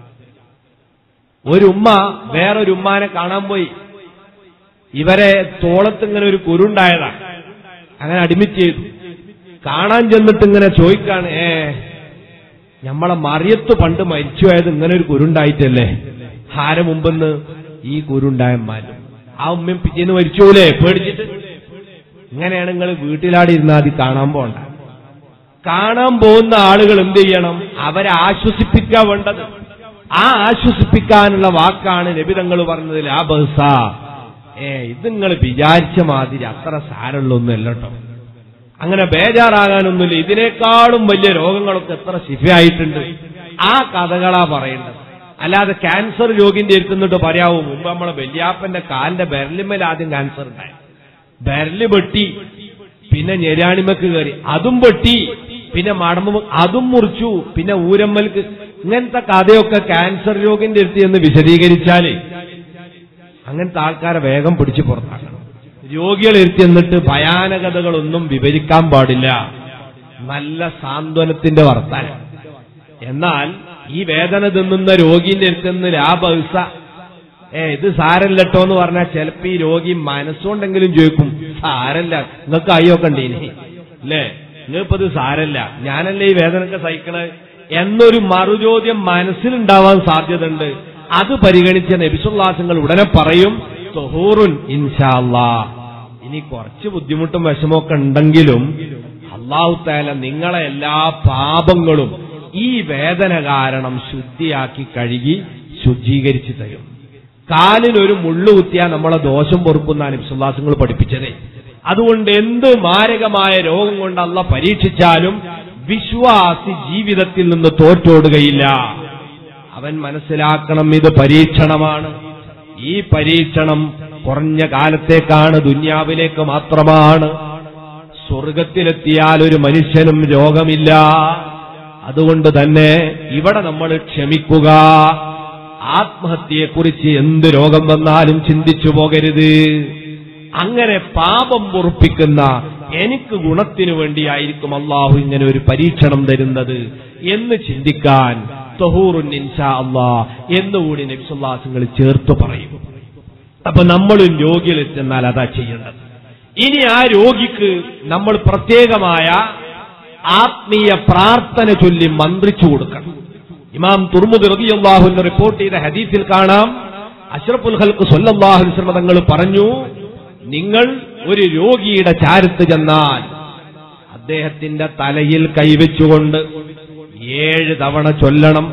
ഒരു ഉമ്മ വേറൊരു ഉമ്മാനെ കാണാൻ പോയി ഇവരെ തോളത്ത് ഇങ്ങനെ ഒരു കുരുണ്ടായതാ അങ്ങനെ അഡ്മിറ്റ് ചെയ്തു കാണാൻ ചെന്നിട്ട് ഇങ്ങനെ ചോദിക്കാണ് ഏ നമ്മളെ മറിയത്ത് പണ്ട് മരിച്ചുപോയത് ഇങ്ങനെ ഒരു കുരുണ്ടായിട്ടല്ലേ ഹാര മുമ്പെന്ന് ഈ കുരുണ്ടായന്മാരും ആ ഉമ്മയും പിറ്റേന്ന് മരിച്ചൂലേ പേടിച്ചിട്ട് ഇങ്ങനെയാണ് നിങ്ങൾ വീട്ടിലാടി ഇരുന്നാൽ അത് കാണാൻ പോണ്ട കാണാൻ പോകുന്ന ആളുകൾ എന്ത് ചെയ്യണം അവരെ ആശ്വസിപ്പിക്കുക വേണ്ടത് ആ ആശ്വസിപ്പിക്കാനുള്ള വാക്കാണ് നബിതങ്ങൾ പറഞ്ഞത് ലാ ബഹ്സ ഏ ഇത് നിങ്ങൾ വിചാരിച്ച മാതിരി അത്ര സാരമുള്ളൊന്നുമല്ല കേട്ടോ അങ്ങനെ ബേജാറാകാനൊന്നുമില്ല ഇതിനേക്കാളും വലിയ രോഗങ്ങളൊക്കെ എത്ര ശിഫയായിട്ടുണ്ട് ആ കഥകളാ പറയേണ്ടത് അല്ലാതെ ക്യാൻസർ രോഗിന്റെ എടുത്തുന്നിട്ട് പറയാവൂ മുമ്പ് നമ്മളെ വല്യാപ്പന്റെ കാലിന്റെ ബെരലിന്മേൽ ആദ്യം ക്യാൻസർ ഉണ്ടായി ബെരല് വെട്ടി പിന്നെ ഞെരാണിമക്ക് കയറി അതും വെട്ടി പിന്നെ മടമ്പ് അതും മുറിച്ചു പിന്നെ ഊരമ്മൽക്ക് ഇങ്ങനത്തെ കഥയൊക്കെ ക്യാൻസർ രോഗിന്റെ അടുത്ത് എന്ന് വിശദീകരിച്ചാല് അങ്ങനത്തെ ആൾക്കാരെ വേഗം പിടിച്ചു പുറത്താക്കണം രോഗികൾ ഇരുത്തി എന്നിട്ട് ഭയാനകതകളൊന്നും വിവരിക്കാൻ പാടില്ല നല്ല സാന്ത്വനത്തിന്റെ വർത്താനം എന്നാൽ ഈ വേദന തിന്നുന്ന രോഗിന്റെ അടുത്തുനിന്ന് ലാഭ ഏ ഇത് സാരല്ലട്ടോ എന്ന് പറഞ്ഞാൽ ചിലപ്പോ ഈ രോഗി മനസ്സുകൊണ്ടെങ്കിലും ചോദിക്കും സാരല്ല നിങ്ങൾക്ക് അയ്യൊക്കെ ഉണ്ടീനി അല്ലേ നിങ്ങളിപ്പോ ഇത് സാരല്ല ഞാനല്ലേ ഈ വേദനയൊക്കെ സഹിക്കണത് എന്നൊരു മറുചോദ്യം മനസ്സിലുണ്ടാവാൻ സാധ്യതയുണ്ട് അത് പരിഗണിച്ച നബിസുല്ലാസങ്ങൾ ഉടനെ പറയും തൊഹൂറുൻ ഇൻഷാല്ലാ ഇനി കുറച്ച് ബുദ്ധിമുട്ടും വിഷമമൊക്കെ ഉണ്ടെങ്കിലും അള്ളാഹു താല നിങ്ങളെ എല്ലാ പാപങ്ങളും ഈ വേദന കാരണം ശുദ്ധിയാക്കി കഴുകി ശുദ്ധീകരിച്ചു തരും കാലിനൊരു മുള്ളു കുത്തിയാൽ നമ്മളെ ദോഷം പൊറുക്കുന്ന വിശ്വാസങ്ങൾ പഠിപ്പിച്ചതേ അതുകൊണ്ട് എന്ത് മാരകമായ രോഗം കൊണ്ട് അല്ല പരീക്ഷിച്ചാലും വിശ്വാസി ജീവിതത്തിൽ നിന്ന് തോറ്റോടുകയില്ല അവൻ മനസ്സിലാക്കണം ഇത് പരീക്ഷണമാണ് ഈ പരീക്ഷണം കുറഞ്ഞ കാലത്തേക്കാണ് ദുന്യാവിലേക്ക് മാത്രമാണ് സ്വർഗത്തിലെത്തിയാൽ ഒരു മനുഷ്യനും രോഗമില്ല അതുകൊണ്ട് തന്നെ ഇവിടെ നമ്മൾ ക്ഷമിക്കുക ആത്മഹത്യയെക്കുറിച്ച് എന്ത് രോഗം വന്നാലും ചിന്തിച്ചു പോകരുത് അങ്ങനെ പാപം പൊറുപ്പിക്കുന്ന എനിക്ക് ഗുണത്തിനു വേണ്ടിയായിരിക്കും അള്ളാഹു ഇങ്ങനെ ഒരു പരീക്ഷണം തരുന്നത് എന്ന് ചിന്തിക്കാൻ തൊഹൂറുൻ ഇൻഷാ അള്ളാ എന്നുകൂടി നബിസുല്ലാസങ്ങൾ ചേർത്ത് പറയും അപ്പൊ നമ്മളും രോഗിയിലെത്തുന്നാൽ അതാ ചെയ്യേണ്ടത് ഇനി ആ രോഗിക്ക് നമ്മൾ പ്രത്യേകമായ ആത്മീയ പ്രാർത്ഥന ചൊല്ലി മന്ത്രിച്ചു കൊടുക്കണം ഇമാം തുർമുദ് റബിയല്ലാഹുവിന് റിപ്പോർട്ട് ചെയ്ത ഹദീസിൽ കാണാം അഷ്റഫുൽ ഹൽക്ക് സൊല്ലാഹു തങ്ങൾ പറഞ്ഞു നിങ്ങൾ ഒരു രോഗിയുടെ ചാരത്ത് ചെന്നാൽ അദ്ദേഹത്തിന്റെ തലയിൽ കൈവച്ചുകൊണ്ട് ഏഴ് തവണ ചൊല്ലണം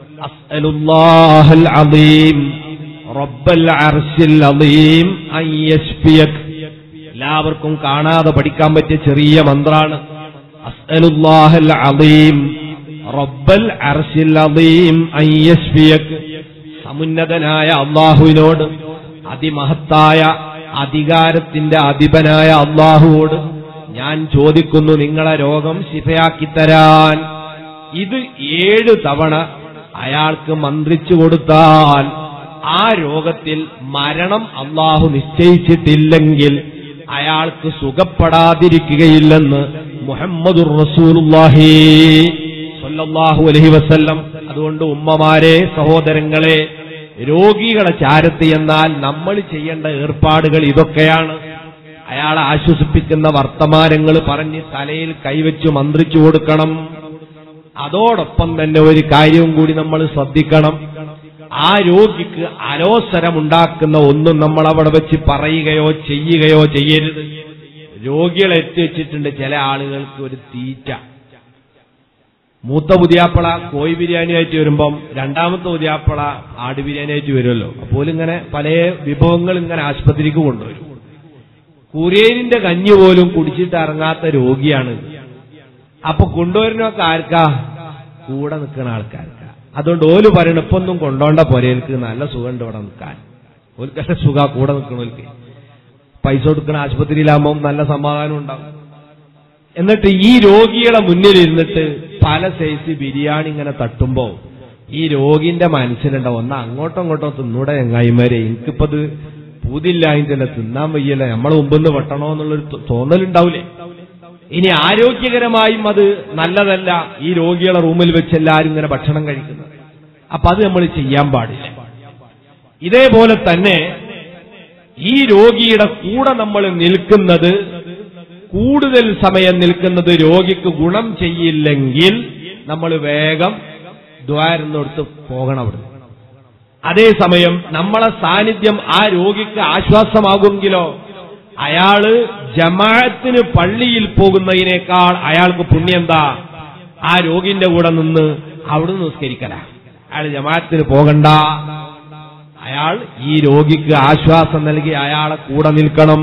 അസ്അലുല്ലാഹൽ അദീം റബ്ബൽ അർശിൽ അദീം അൻ യശ്ഫിയക് എല്ലാവർക്കും കാണാതെ പഠിക്കാൻ പറ്റിയ ചെറിയ മന്ത്രാണ് അസ്അലുല്ലാഹൽ അദീം റബ്ബൽ അർശിൽ അദീം അൻ യശ്ഫിയക് സമുന്നതനായ അള്ളാഹുവിനോട് അതിമഹത്തായ അധികാരത്തിന്റെ അധിപനായ അള്ളാഹുവോട് ഞാൻ ചോദിക്കുന്നു നിങ്ങളെ രോഗം ശിഫയാക്കി തരാൻ ഇത് ഏഴ് തവണ അയാൾക്ക് മന്ത്രിച്ചു കൊടുത്താൽ ആ രോഗത്തിൽ മരണം അള്ളാഹു നിശ്ചയിച്ചിട്ടില്ലെങ്കിൽ അയാൾക്ക് സുഖപ്പെടാതിരിക്കുകയില്ലെന്ന് മുഹമ്മദുർ റസൂലുള്ളാഹി സ്വല്ലല്ലാഹു അലൈഹി വസല്ലം അതുകൊണ്ട് ഉമ്മമാരെ സഹോദരങ്ങളെ രോഗികളെ ചാരത്ത് എന്നാൽ നമ്മൾ ചെയ്യേണ്ട ഏർപ്പാടുകൾ ഇതൊക്കെയാണ് അയാളെ ആശ്വസിപ്പിക്കുന്ന വർത്തമാനങ്ങൾ പറഞ്ഞ് തലയിൽ കൈവച്ച് മന്ത്രിച്ചു കൊടുക്കണം അതോടൊപ്പം തന്നെ ഒരു കാര്യവും കൂടി നമ്മൾ ശ്രദ്ധിക്കണം ആ രോഗിക്ക് അലോസരമുണ്ടാക്കുന്ന ഒന്നും നമ്മൾ അവിടെ വെച്ച് പറയുകയോ ചെയ്യുകയോ ചെയ്യരുത് രോഗികളെ എത്തിവെച്ചിട്ടുണ്ട് ചില ആളുകൾക്ക് ഒരു തീറ്റ മൂത്ത പുതിയാപ്പള കോഴി ബിരിയാണി ആയിട്ട് വരുമ്പം രണ്ടാമത്തെ പുതിയാപ്പള ആട് ബിരിയാണി ആയിട്ട് വരുമല്ലോ അപ്പോൾ ഇങ്ങനെ പല വിഭവങ്ങൾ ഇങ്ങനെ ആശുപത്രിക്ക് കൊണ്ടുവരും കുരേരിന്റെ കഞ്ഞി പോലും കുടിച്ചിട്ട് ഇറങ്ങാത്ത രോഗിയാണ് അപ്പൊ കൊണ്ടുവരുന്നൊക്കെ ആർക്കാ കൂടെ നിൽക്കുന്ന ആൾക്കാർക്കാ അതുകൊണ്ട് ഓല് പറയണ ഇപ്പൊ ഒന്നും കൊണ്ടോണ്ട പൊരേൽക്ക് നല്ല സുഖമുണ്ട് ഇവിടെ നിൽക്കാൻ ഓൽക്കല്ല സുഖ കൂടെ നിൽക്കണോൽക്ക് പൈസ കൊടുക്കണ ആശുപത്രിയിലാകുമ്പോൾ നല്ല സമാധാനം ഉണ്ടാവും എന്നിട്ട് ഈ രോഗികളെ മുന്നിൽ ഇരുന്നിട്ട് പല സൈസ് ബിരിയാണി ഇങ്ങനെ തട്ടുമ്പോ ഈ രോഗിന്റെ മനസ്സിലുണ്ടാവും ഒന്ന് അങ്ങോട്ടും ഇങ്ങോട്ടോ തിന്നൂടെ ചങ്ങായിമാരെ എനിക്കിപ്പത് പൂതില്ലായിട്ടല്ല തിന്നാൻ വയ്യല്ല നമ്മളെ മുമ്പെന്ന് വെട്ടണോ എന്നുള്ളൊരു തോ- തോന്നലുണ്ടാവില്ലേ ഇനി ആരോഗ്യകരമായും അത് നല്ലതല്ല ഈ രോഗികളെ റൂമിൽ വെച്ച് എല്ലാവരും ഇങ്ങനെ ഭക്ഷണം കഴിക്കുന്നത് അപ്പൊ അത് നമ്മൾ ചെയ്യാൻ പാടില്ല ഇതേപോലെ തന്നെ ഈ രോഗിയുടെ കൂടെ നമ്മൾ നിൽക്കുന്നത് കൂടുതൽ സമയം നിൽക്കുന്നത് രോഗിക്ക് ഗുണം ചെയ്യില്ലെങ്കിൽ നമ്മൾ വേഗം ദ്വാരുന്നിടത്ത് പോകണം അവിടുന്ന് അതേസമയം നമ്മളെ സാന്നിധ്യം ആ രോഗിക്ക് ആശ്വാസമാകുമെങ്കിലോ അയാള് ജമാഅത്തിന് പള്ളിയിൽ പോകുന്നതിനേക്കാൾ അയാൾക്ക് പുണ്യം എന്താ ആ രോഗിന്റെ കൂടെ നിന്ന് അവിടുന്ന് നിസ്കരിക്കല അയാൾ ജമാഅത്തിന് പോകണ്ട അയാൾ ഈ രോഗിക്ക് ആശ്വാസം നൽകി അയാളെ കൂടെ നിൽക്കണം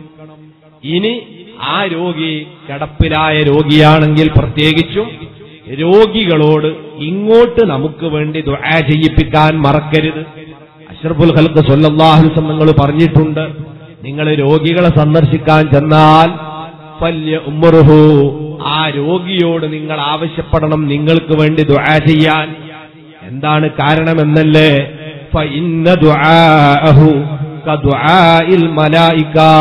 ഇനി ആ രോഗി കിടപ്പിലായ രോഗിയാണെങ്കിൽ പ്രത്യേകിച്ചും രോഗികളോട് ഇങ്ങോട്ട് നമുക്ക് വേണ്ടി ദുആ ചെയ്യിപ്പിക്കാൻ മറക്കരുത് അഷ്റഫുൽ ഹൽക്ക് സൊല്ലാഹു നിങ്ങൾ പറഞ്ഞിട്ടുണ്ട് നിങ്ങൾ രോഗികളെ സന്ദർശിക്കാൻ ചെന്നാൽ ഫല്യ ഉമ്മറുഹു ആ രോഗിയോട് നിങ്ങൾ ആവശ്യപ്പെടണം നിങ്ങൾക്ക് വേണ്ടി ദുആ ചെയ്യാൻ എന്താണ് കാരണമെന്നല്ലേ فإن دعاءه كدعاء الملائكة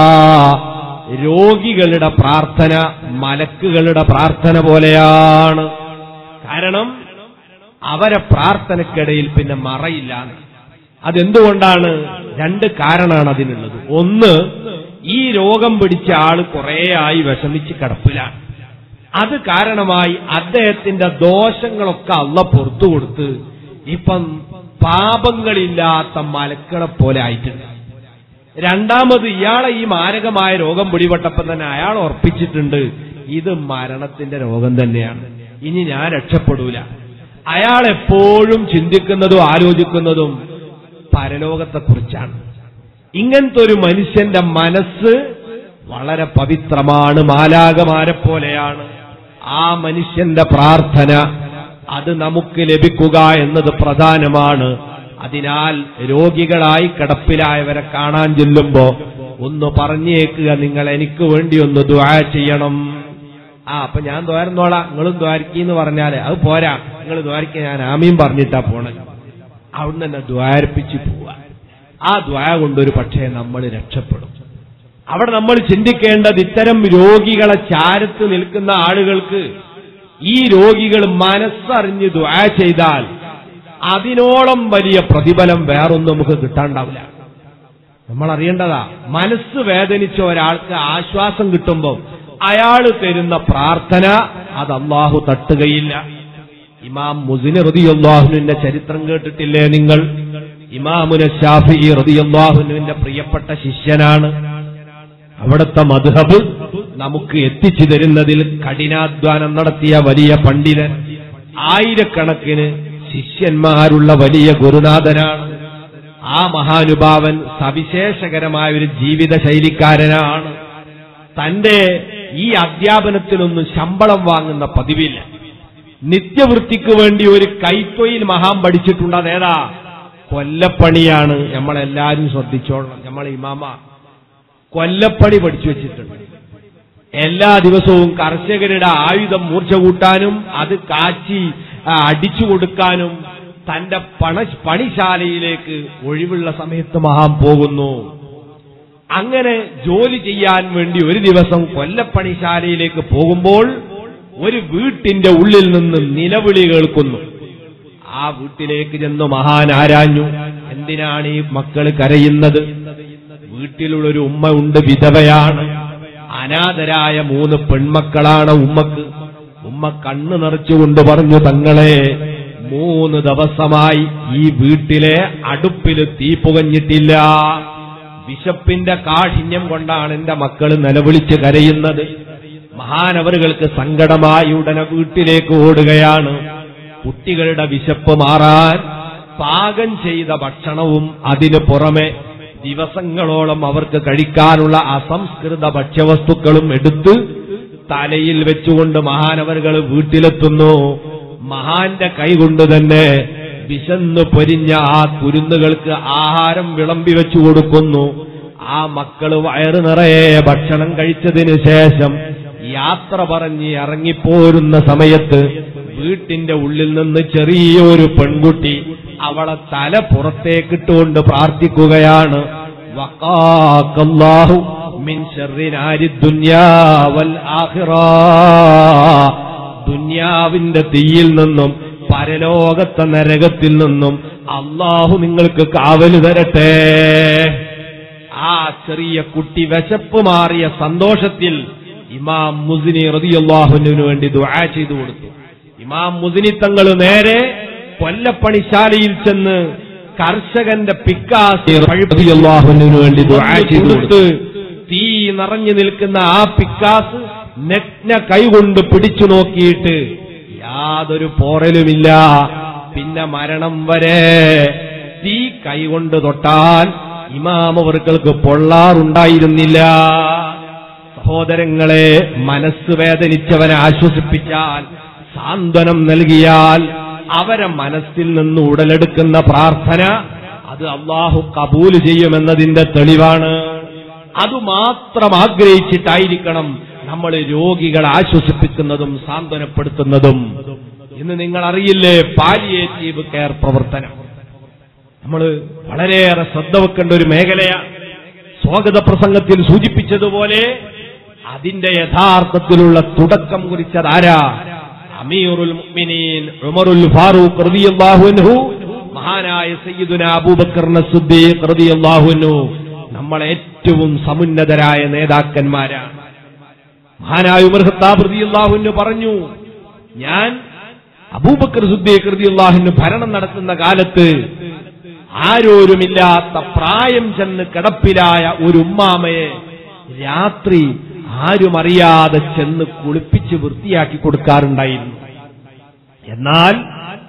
രോഗികളുടെ പ്രാർത്ഥന മലക്കുകളുടെ പ്രാർത്ഥന പോലെയാണ് കാരണം അവരെ പ്രാർത്ഥനക്കിടയിൽ പിന്നെ മറയില്ല അതെന്തുകൊണ്ടാണ് രണ്ട് കാരണമാണ് അതിനുള്ളത് ഒന്ന് ഈ രോഗം പിടിച്ച ആള് കുറേയായി വിഷമിച്ച് കിടപ്പിലാണ് അത് കാരണമായി അദ്ദേഹത്തിന്റെ ദോഷങ്ങളൊക്കെ അള്ള പുറത്തു കൊടുത്ത് ഇപ്പം പാപങ്ങളില്ലാത്ത മലക്കളെ പോലെ ആയിട്ടുണ്ട് രണ്ടാമത് ഇയാളെ ഈ മാരകമായ രോഗം പിടിപെട്ടപ്പം തന്നെ അയാൾ ഉറപ്പിച്ചിട്ടുണ്ട് ഇത് മരണത്തിന്റെ രോഗം തന്നെയാണ് ഇനി ഞാൻ രക്ഷപ്പെടൂല അയാൾ എപ്പോഴും ചിന്തിക്കുന്നതും ആലോചിക്കുന്നതും പരലോകത്തെക്കുറിച്ചാണ് ഇങ്ങനത്തെ ഒരു മനുഷ്യന്റെ മനസ്സ് വളരെ പവിത്രമാണ് മാലാകമാരെ പോലെയാണ് ആ മനുഷ്യന്റെ പ്രാർത്ഥന അത് നമുക്ക് ലഭിക്കുക എന്നത് പ്രധാനമാണ് അതിനാൽ രോഗികളായി കിടപ്പിലായവരെ കാണാൻ ചെല്ലുമ്പോ ഒന്ന് പറഞ്ഞേക്കുക നിങ്ങൾ എനിക്ക് വേണ്ടി ഒന്ന് ദ്വാ ചെയ്യണം ആ അപ്പൊ ഞാൻ ദ്വാരുന്നോളാം നിങ്ങളും ദ്വാരിക്കെന്ന് പറഞ്ഞാല് അത് പോരാ നിങ്ങൾ ദ്വാരിക്ക ഞാൻ ആമീൻ പറഞ്ഞിട്ടാ പോണത് അവിടുന്ന് തന്നെ ദ്വാരിപ്പിച്ച് പോവാ ആ ദ്വാ കൊണ്ടൊരു പക്ഷേ നമ്മൾ രക്ഷപ്പെടും അവിടെ നമ്മൾ ചിന്തിക്കേണ്ടത് ഇത്തരം രോഗികളെ ചാരത്ത് നിൽക്കുന്ന ആളുകൾക്ക് ഈ രോഗികൾ മനസ്സറിഞ്ഞ് ദ്വാ ചെയ്താൽ അതിനോളം വലിയ പ്രതിഫലം വേറൊന്നും നമുക്ക് കിട്ടാണ്ടാവില്ല നമ്മൾ അറിയേണ്ടതാ മനസ്സ് വേദനിച്ച ഒരാൾക്ക് ആശ്വാസം കിട്ടുമ്പോൾ അയാൾ തരുന്ന പ്രാർത്ഥന അത് അള്ളാഹു തട്ടുകയില്ല ഇമാം മുസിന് റതിയല്ലാഹുവിന്റെ ചരിത്രം കേട്ടിട്ടില്ലേ നിങ്ങൾ ഇമാമുന ഷാഫി റതിയല്ലാഹുവിന്റെ പ്രിയപ്പെട്ട ശിഷ്യനാണ് അവിടുത്തെ മധുഹബ് നമുക്ക് എത്തിച്ചു തരുന്നതിൽ കഠിനാധ്വാനം നടത്തിയ വലിയ പണ്ഡിതൻ ആയിരക്കണക്കിന് ശിഷ്യന്മാരുള്ള വലിയ ഗുരുനാഥനാണ് ആ മഹാനുഭാവൻ സവിശേഷകരമായ ഒരു ജീവിത ശൈലിക്കാരനാണ് തന്റെ ഈ അധ്യാപനത്തിനൊന്നും ശമ്പളം വാങ്ങുന്ന പതിവില്ല നിത്യവൃത്തിക്ക് വേണ്ടി ഒരു കൈത്തൊയിൽ മഹാൻ പഠിച്ചിട്ടുണ്ട് അതേതാ കൊല്ലപ്പണിയാണ് നമ്മളെല്ലാരും ശ്രദ്ധിച്ചോളണം നമ്മൾ ഇമാമ കൊല്ലപ്പണി പഠിച്ചു വെച്ചിട്ടുണ്ട് എല്ലാ ദിവസവും കർഷകരുടെ ആയുധം മൂർച്ച കൂട്ടാനും അത് കാച്ചി ആ, അടിച്ചു കൊടുക്കാനും തന്റെ പണ പണിശാലയിലേക്ക് ഒഴിവുള്ള സമയത്ത് മഹാൻ പോകുന്നു അങ്ങനെ ജോലി ചെയ്യാൻ വേണ്ടി ഒരു ദിവസം കൊല്ലപ്പണിശാലയിലേക്ക് പോകുമ്പോൾ ഒരു വീട്ടിന്റെ ഉള്ളിൽ നിന്ന് നിലവിളി കേൾക്കുന്നു ആ വീട്ടിലേക്ക് ചെന്ന് മഹാൻ ആരാഞ്ഞു എന്തിനാണ് ഈ മക്കൾ കരയുന്നത് വീട്ടിലുള്ളൊരു ഉമ്മ ഉണ്ട് വിധവയാണ് അനാഥരായ മൂന്ന് പെൺമക്കളാണ് ഉമ്മക്ക് ഉമ്മ കണ്ണു നിറച്ചുകൊണ്ട് പറഞ്ഞു തങ്ങളെ മൂന്ന് ദിവസമായി ഈ വീട്ടിലെ അടുപ്പില് തീ പുകഞ്ഞിട്ടില്ല വിശപ്പിന്റെ കാഠിന്യം കൊണ്ടാണ് എന്റെ മക്കൾ നിലവിളിച്ച് കരയുന്നത് മഹാനവറുകൾക്ക് സങ്കടമായി ഉടനെ വീട്ടിലേക്ക് ഓടുകയാണ് കുട്ടികളുടെ വിശപ്പ് മാറാൻ പാകം ചെയ്ത ഭക്ഷണവും അതിനു പുറമെ ദിവസങ്ങളോളം അവർക്ക് കഴിക്കാനുള്ള അസംസ്കൃത ഭക്ഷ്യവസ്തുക്കളും എടുത്ത് തലയിൽ വെച്ചുകൊണ്ട് മഹാനവറുകൾ വീട്ടിലെത്തുന്നു മഹാന്റെ കൈകൊണ്ട് തന്നെ വിശന്നു പൊരിഞ്ഞ ആ കുരുന്നുകൾക്ക് ആഹാരം വിളമ്പി വെച്ചു കൊടുക്കുന്നു ആ മക്കള് വയറ് നിറയെ ഭക്ഷണം കഴിച്ചതിന് ശേഷം യാത്ര പറഞ്ഞ് ഇറങ്ങിപ്പോരുന്ന സമയത്ത് വീട്ടിന്റെ ഉള്ളിൽ നിന്ന് ചെറിയൊരു പെൺകുട്ടി അവളെ തല പുറത്തേക്കിട്ടുകൊണ്ട് പ്രാർത്ഥിക്കുകയാണ് വഖാക്കല്ലാഹു മിൻ ശർരി നാരി ദുനിയാ വൽ ആഖിറാ ദുന്യാവിന്റെ തീയിൽ നിന്നും പരലോകത്തെ നരകത്തിൽ നിന്നും അള്ളാഹു നിങ്ങൾക്ക് കാവല് തരട്ടെ ആ ചെറിയ കുട്ടി വിശപ്പ് മാറിയ സന്തോഷത്തിൽ ഇമാം മുസിനി റതിയല്ലാഹുവിന് വേണ്ടി ദുആ ചെയ്തു കൊടുത്തു ഇമാം മുസിനി തങ്ങൾ നേരെ കൊല്ലപ്പണിശാലയിൽ ചെന്ന് കർഷകന്റെ പിക്കാസ് റളിയല്ലാഹുവിന് വേണ്ടി ദുആ ചെയ്തു കൊടുത്തു തീ നിറഞ്ഞു നിൽക്കുന്ന ആ പിക്കാസ് നഗ്ന കൈകൊണ്ട് പിടിച്ചു നോക്കിയിട്ട് യാതൊരു പോറലുമില്ല പിന്നെ മരണം വരെ തീ കൈകൊണ്ട് തൊട്ടാൽ ഇമാമവർക്കൾക്ക് പൊള്ളാറുണ്ടായിരുന്നില്ല സഹോദരങ്ങളെ മനസ്സ് വേദനിച്ചവനെ ആശ്വസിപ്പിച്ചാൽ സാന്ത്വനം നൽകിയാൽ അവരെ മനസ്സിൽ നിന്ന് ഉടലെടുക്കുന്ന പ്രാർത്ഥന അത് അള്ളാഹു കബൂല് ചെയ്യുമെന്നതിന്റെ തെളിവാണ് അതുമാത്രം ആഗ്രഹിച്ചിട്ടായിരിക്കണം നമ്മൾ രോഗികളെ ആശ്വസിപ്പിക്കുന്നതും സാന്ത്വനപ്പെടുത്തുന്നതും ഇന്ന് നിങ്ങൾ അറിയില്ലേ പാലിയേറ്റീവ് കെയർ പ്രവർത്തനം നമ്മൾ വളരെയേറെ ശ്രദ്ധ വെക്കേണ്ട ഒരു മേഖലയാണ് സ്വാഗത പ്രസംഗത്തിൽ സൂചിപ്പിച്ചതുപോലെ അതിന്റെ യഥാർത്ഥത്തിലുള്ള തുടക്കം കുറിച്ചതാരാ അമീറുൽ മുഅ്മിനീൻ ഉമറുൽ ഫാറൂഖ് റളിയല്ലാഹു അൻഹു മഹാനായ സയ്യിദുന അബൂബക്കർ സിദ്ദീഖ് റളിയല്ലാഹു അൻഹു നമ്മളെ ഏറ്റവും സമുന്നതരായ നേതാക്കന്മാരാണ് മഹാനായ ഉമർ ഖത്താബ് റളിയല്ലാഹു അൻഹു പറഞ്ഞു ഞാൻ അബൂബക്കർ സിദ്ദീഖ് റളിയല്ലാഹു അൻഹു ഭരണം നടത്തുന്ന കാലത്ത് ആരോരുമില്ലാത്ത പ്രായം ചെന്ന് കിടപ്പിലായ ഒരു ഉമ്മാമയെ രാത്രി ആരും അറിയാതെ ചെന്ന് കുളിപ്പിച്ച് വൃത്തിയാക്കി കൊടുക്കാറുണ്ടായിരുന്നു എന്നാൽ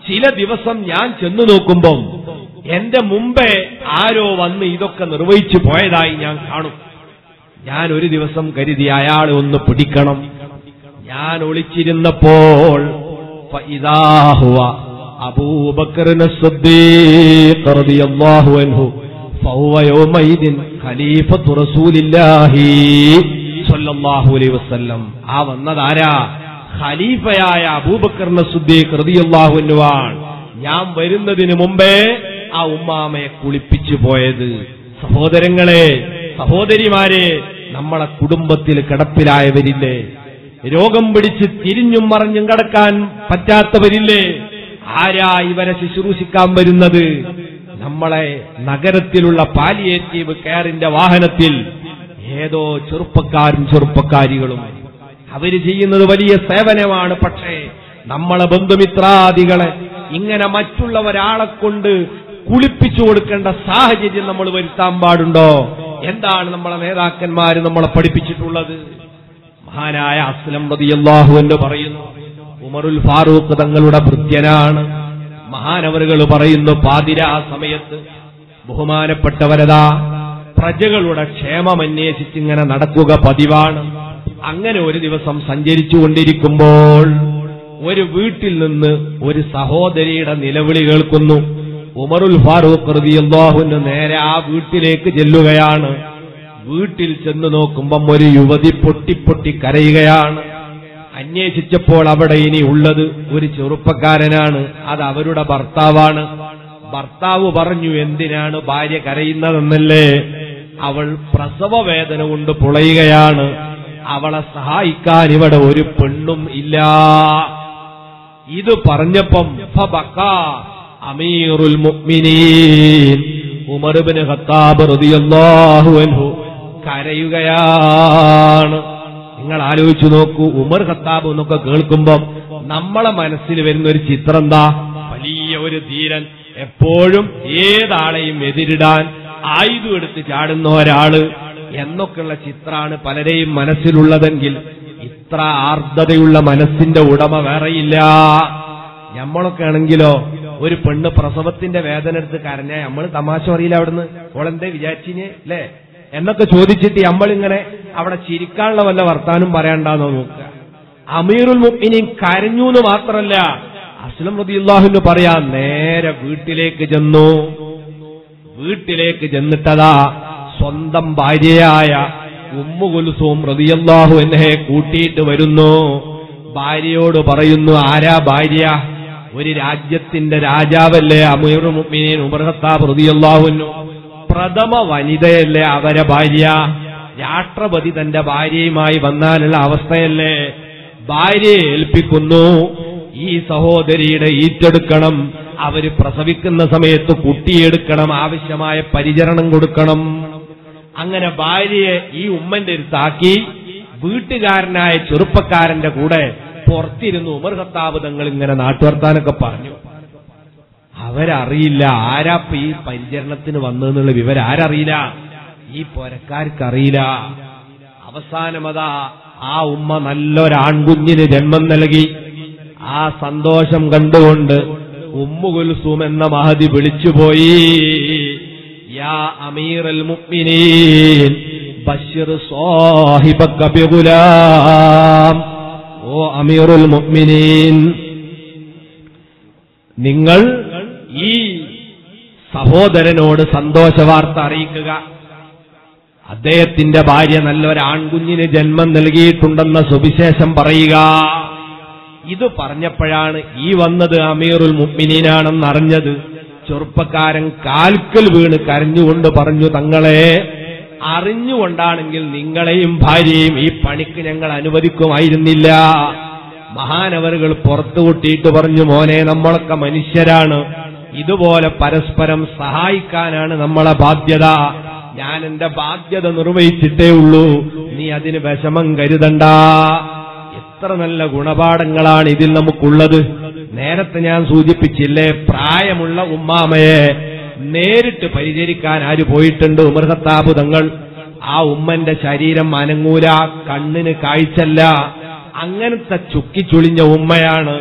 ചില ദിവസം ഞാൻ ചെന്നു നോക്കുമ്പം എന്റെ മുമ്പേ ആരോ വന്ന് ഇതൊക്കെ നിർവഹിച്ചു പോയതായി ഞാൻ കാണും ഞാൻ ഒരു ദിവസം കരുതി അയാളെ ഒന്ന് പിടിക്കണം ഞാൻ ഒളിച്ചിരുന്നപ്പോൾ ഫഇദാഹുവ അബൂബക്കറിന് സിദ്ദീഖ് റളിയല്ലാഹു അൻഹു ഫഹുവ യൗമൈദിൻ ഖലീഫത്തു റസൂലില്ലാഹി സ്വല്ലല്ലാഹു അലൈഹി വസല്ലം ആ വന്നതാരാ ഖലീഫയായ അബൂബക്കറിന് സിദ്ദീഖ് റളിയല്ലാഹു അൻഹുവാണ് ഞാൻ വരുന്നതിന് മുമ്പേ ആ ഉമ്മാമയെ കുളിപ്പിച്ചു പോയത് സഹോദരങ്ങളെ സഹോദരിമാരെ നമ്മളെ കുടുംബത്തിൽ കിടപ്പിലായവരില്ലേ രോഗം പിടിച്ച് തിരിഞ്ഞും മറിഞ്ഞും കിടക്കാൻ പറ്റാത്തവരില്ലേ ആരാ ഇവരെ ശുശ്രൂഷിക്കാൻ വരുന്നത് നമ്മളെ നഗരത്തിലുള്ള പാലിയേറ്റീവ് കെയറിന്റെ വാഹനത്തിൽ ഏതോ ചെറുപ്പക്കാരും ചെറുപ്പക്കാരികളും അവര് ചെയ്യുന്നത് വലിയ സേവനമാണ് പക്ഷേ നമ്മളെ ബന്ധുമിത്രാദികളെ ഇങ്ങനെ മറ്റുള്ളവരാളെ കൊണ്ട് കുളിപ്പിച്ചു കൊടുക്കേണ്ട സാഹചര്യം നമ്മൾ വരുത്താൻ പാടുണ്ടോ എന്താണ് നമ്മളെ നേതാക്കന്മാര് നമ്മളെ പഠിപ്പിച്ചിട്ടുള്ളത് മഹാനായ അസ്ലം റളിയല്ലാഹു എന്ന് പറയുന്നു ഉമറുൽ ഫാറൂഖ് തങ്ങളുടെ ഭൃത്യനാണ് മഹാനവറുകൾ പറയുന്നു പാതിരാ സമയത്ത് ബഹുമാനപ്പെട്ടവരതാ പ്രജകളുടെ ക്ഷേമം അന്വേഷിച്ച് ഇങ്ങനെ നടക്കുക പതിവാണ് അങ്ങനെ ഒരു ദിവസം സഞ്ചരിച്ചു കൊണ്ടിരിക്കുമ്പോൾ ഒരു വീട്ടിൽ നിന്ന് ഒരു സഹോദരിയുടെ നിലവിളി കേൾക്കുന്നു ഉമറുൽ ഫാറൂഖ് റളിയല്ലാഹുവിന് നേരെ ആ വീട്ടിലേക്ക് ചെല്ലുകയാണ് വീട്ടിൽ ചെന്ന് നോക്കുമ്പം ഒരു യുവതി പൊട്ടിപ്പൊട്ടി കരയുകയാണ് അന്വേഷിച്ചപ്പോൾ അവിടെ ഇനി ഉള്ളത് ഒരു ചെറുപ്പക്കാരനാണ് അത് അവരുടെ ഭർത്താവാണ് ഭർത്താവ് പറഞ്ഞു എന്തിനാണ് ഭാര്യ കരയുന്നതെന്നല്ലേ അവൾ പ്രസവ വേദന കൊണ്ട് പുളയുകയാണ് അവളെ സഹായിക്കാൻ ഇവിടെ ഒരു പെണ്ണും ഇല്ല ഇത് പറഞ്ഞപ്പം ഫബക്കാ അമീറുൽ മുഅ്മിനീൻ ഉമർ ഇബ്നു ഖത്താബ് റളിയല്ലാഹു അൻഹു കരയുകയാണ് നിങ്ങൾ ആലോചിച്ചു നോക്കൂ ഉമർ ഖത്താബ് എന്നൊക്കെ കേൾക്കുമ്പം നമ്മളെ മനസ്സിൽ വരുന്ന ഒരു ചിത്രം എന്താ വലിയ ഒരു ധീരൻ എപ്പോഴും ഏതാളെയും എതിരിടാൻ ആയുധം എടുത്ത് ചാടുന്ന ഒരാള് എന്നൊക്കെയുള്ള ചിത്രാണ് പലരെയും മനസ്സിലുള്ളതെങ്കിൽ ഇത്ര ആർദ്രതയുള്ള മനസ്സിന്റെ ഉടമ വേറെയില്ല നമ്മളൊക്കെ ആണെങ്കിലോ ഒരു പെണ്ണ് പ്രസവത്തിന്റെ വേദന എടുത്ത് കരഞ്ഞാൽ നമ്മൾ തമാശ അറിയില്ല അവിടുന്ന് ഓളെന്തേ വിചാരിച്ചിന് അല്ലേ എന്നൊക്കെ ചോദിച്ചിട്ട് നമ്മളിങ്ങനെ അവിടെ ചിരിക്കാനുള്ള വല്ല വർത്താനം പറയണ്ടെന്നോ നോക്കുക അമീറുൽ മുഅ്മിനീൻ കരഞ്ഞു എന്ന് മാത്രമല്ല അസ്ലം റളിയല്ലാഹുവിന് പറയാ നേരെ വീട്ടിലേക്ക് ചെന്നു വീട്ടിലേക്ക് ചെന്നിട്ടതാ സ്വന്തം ഭാര്യയായ ഉമ്മു കുൽസൂം റളിയല്ലാഹു എന്നെ കൂട്ടിയിട്ട് വരുന്നു ഭാര്യയോട് പറയുന്നു ആരാ ഭാര്യ ഒരു രാജ്യത്തിന്റെ രാജാവല്ലേ അമീർ മുഅ്മിനീൻ ഉമർ ഖത്താബ് റളിയല്ലാഹുവിനു പ്രഥമ വനിതയല്ലേ അവരെ ഭാര്യ രാഷ്ട്രപതി തന്റെ ഭാര്യയുമായി വന്നാലുള്ള അവസ്ഥയല്ലേ ഭാര്യയെ ഏൽപ്പിക്കുന്നു ഈ സഹോദരിയുടെ ഈറ്റെടുക്കണം അവര് പ്രസവിക്കുന്ന സമയത്ത് കുട്ടിയെടുക്കണം ആവശ്യമായ പരിചരണം കൊടുക്കണം അങ്ങനെ ഭാര്യയെ ഈ ഉമ്മന്റെ അടുത്താക്കി വീട്ടുകാരനായ ചെറുപ്പക്കാരന്റെ കൂടെ പുറത്തിരുന്ന് ഉമർ ഖത്താബ് തങ്ങൾ ഇങ്ങനെ നാട്ടുവർത്താനൊക്കെ പറഞ്ഞു അവരറിയില്ല ആരാപ്പ ഈ പരിചരണത്തിന് വന്നതെന്നുള്ള വിവരം ആരറിയില്ല ഈ പൊരക്കാർക്കറിയില്ല അവസാനമതാ ആ ഉമ്മ നല്ലൊരാൺകുഞ്ഞിന് ജന്മം നൽകി ആ സന്തോഷം കണ്ടുകൊണ്ട് ഉമ്മു കുൽസൂം എന്ന മഹതി വിളിച്ചുപോയി യാ അമീറൽ മുഅ്മിനീൻ ബശ്ശിർ സാഹിബക ബിഗുലാം ഓ അമീറുൽ മുഅ്മിനീൻ നിങ്ങൾ ഈ സഹോദരനോട് സന്തോഷവാർത്ത അറിയിക്കുക അദ്ദേഹത്തിന്റെ ഭാര്യ നല്ലൊരാൺകുഞ്ഞിന് ജന്മം നൽകിയിട്ടുണ്ടെന്ന സുവിശേഷം പറയുക ഇത് പറഞ്ഞപ്പോഴാണ് ഈ വന്നത് അമീറുൽ മുഅ്മിനീനാണെന്ന് അറിഞ്ഞത് ചെറുപ്പക്കാരൻ കാൽക്കൽ വീണ് കരഞ്ഞുകൊണ്ട് പറഞ്ഞു തങ്ങളെ അറിഞ്ഞുകൊണ്ടാണെങ്കിൽ നിങ്ങളെയും ഭാര്യയും ഈ പണിക്ക് ഞങ്ങൾ അനുവദിക്കുമായിരുന്നില്ല മഹാനവറുകൾ പുറത്തു കൂട്ടിയിട്ട് പറഞ്ഞു മോനെ നമ്മളൊക്കെ മനുഷ്യരാണ് ഇതുപോലെ പരസ്പരം സഹായിക്കാനാണ് നമ്മളെ ബാധ്യത ഞാൻ എന്റെ ബാധ്യത നിർവഹിച്ചിട്ടേ ഉള്ളൂ നീ അതിന് വിഷമം കരുതണ്ട എത്ര നല്ല ഗുണപാഠങ്ങളാണ് ഇതിൽ നമുക്കുള്ളത് നേരത്തെ ഞാൻ സൂചിപ്പിച്ചില്ലേ പ്രായമുള്ള ഉമ്മാമയെ നേരിട്ട് പരിചരിക്കാൻ ആര് പോയിട്ടുണ്ട് ഉമർ ഖത്താബ് തങ്ങൾ ആ ഉമ്മന്റെ ശരീരം അനങ്ങൂല കണ്ണിന് കാഴ്ചല്ല അങ്ങനത്തെ ചുക്കിച്ചുളിഞ്ഞ ഉമ്മയാണ്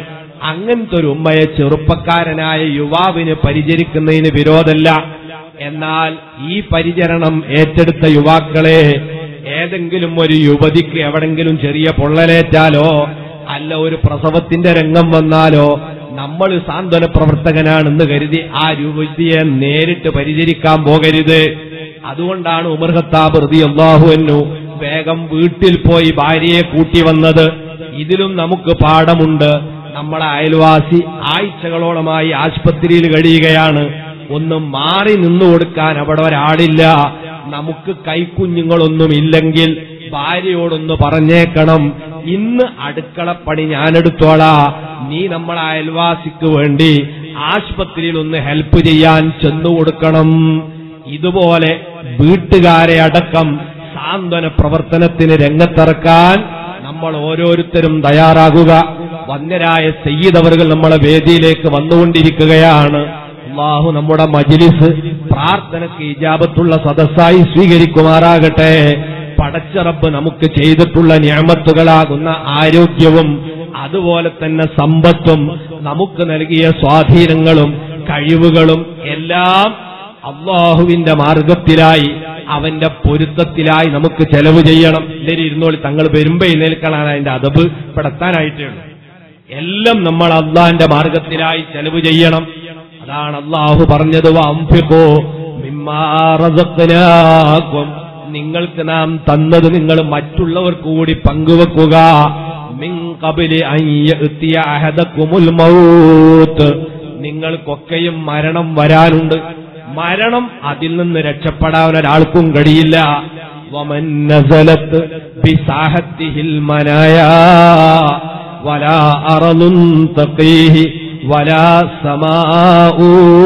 അങ്ങനത്തെ ഒരു ഉമ്മയെ ചെറുപ്പക്കാരനായ യുവാവിന് പരിചരിക്കുന്നതിന് വിരോധമല്ല എന്നാൽ ഈ പരിചരണം ഏറ്റെടുത്ത യുവാക്കളെ ഏതെങ്കിലും ഒരു യുവതിക്ക് എവിടെങ്കിലും ചെറിയ പൊള്ളലേറ്റാലോ അല്ല ഒരു പ്രസവത്തിന്റെ രംഗം വന്നാലോ നമ്മൾ സാന്ത്വന പ്രവർത്തകനാണെന്ന് കരുതി ആ യുവതിയെ നേരിട്ട് പരിചരിക്കാൻ പോകരുത് അതുകൊണ്ടാണ് ഉമർ ഖത്താബ് റളിയല്ലാഹുവിനു വേഗം വീട്ടിൽ പോയി ഭാര്യയെ കൂട്ടി വന്നത് ഇതിലും നമുക്ക് പാഠമുണ്ട് നമ്മളെ അയൽവാസി ആഴ്ചകളോളമായി ആശുപത്രിയിൽ കഴിയുകയാണ് ഒന്ന് മാറി നിന്നു കൊടുക്കാൻ അവിടെ ഒരാളില്ല നമുക്ക് കൈക്കുഞ്ഞുങ്ങളൊന്നുമില്ലെങ്കിൽ ഭാര്യയോടൊന്ന് പറഞ്ഞേക്കണം ഇന്ന് അടുക്കളപ്പണി ഞാനെടുത്തോളാ നീ നമ്മളെ അയൽവാസിക്ക് വേണ്ടി ആശുപത്രിയിൽ ഒന്ന് ഹെൽപ്പ് ചെയ്യാൻ ചെന്നു കൊടുക്കണം ഇതുപോലെ വീട്ടുകാരെ അടക്കം സാന്ത്വന പ്രവർത്തനത്തിന് രംഗത്തിറക്കാൻ നമ്മൾ ഓരോരുത്തരും തയ്യാറാകുക വന്യരായ സയ്യിദവറുകൾ നമ്മളെ വേദിയിലേക്ക് വന്നുകൊണ്ടിരിക്കുകയാണ് അള്ളാഹു നമ്മുടെ മജിലിസ് പ്രാർത്ഥനയ്ക്ക് ഇജാബത്തുള്ള സദസ്സായി സ്വീകരിക്കുമാറാകട്ടെ പടച്ചറബ് നമുക്ക് ചെയ്തിട്ടുള്ള ഞാമത്തുകളാകുന്ന ആരോഗ്യവും അതുപോലെ തന്നെ സമ്പത്തും നമുക്ക് നൽകിയ സ്വാധീനങ്ങളും കഴിവുകളും എല്ലാം അള്ളാഹുവിന്റെ മാർഗത്തിലായി അവന്റെ പൊരുത്തത്തിലായി നമുക്ക് ചെലവ് ചെയ്യണം എല്ലാവരും ഇരുന്നോളി തങ്ങൾ വരുമ്പോ എഴുന്നേൽക്കാനാണ് അതിന്റെ അതബ് പെടത്താനായിട്ടേ ഉള്ളൂ എല്ലാം നമ്മൾ അള്ളാന്റെ മാർഗത്തിലായി ചെലവ് ചെയ്യണം അതാണ് അള്ളാഹു പറഞ്ഞത് വംഫിഖൂ മിമ്മാ റസഖ്നാകും. നിങ്ങൾക്ക് നാം തന്നത് നിങ്ങൾ മറ്റുള്ളവർക്ക് കൂടി പങ്കുവെക്കുക മിൻ ഖബലി അൻ യഅ്തിയ അഹദക്കുമുൽ മൗത്ത് നിങ്ങൾക്കൊക്കെയും മരണം വരാനുണ്ട് മരണം അതിൽ നിന്ന് രക്ഷപ്പെടാൻ ഒരാൾക്കും കഴിയില്ല വമൻ നസലത്ത് ബിസാഹത്തിഹിൽ മനായാ വലാ അറളുൻ തഖീഹി വലാ സമാഊ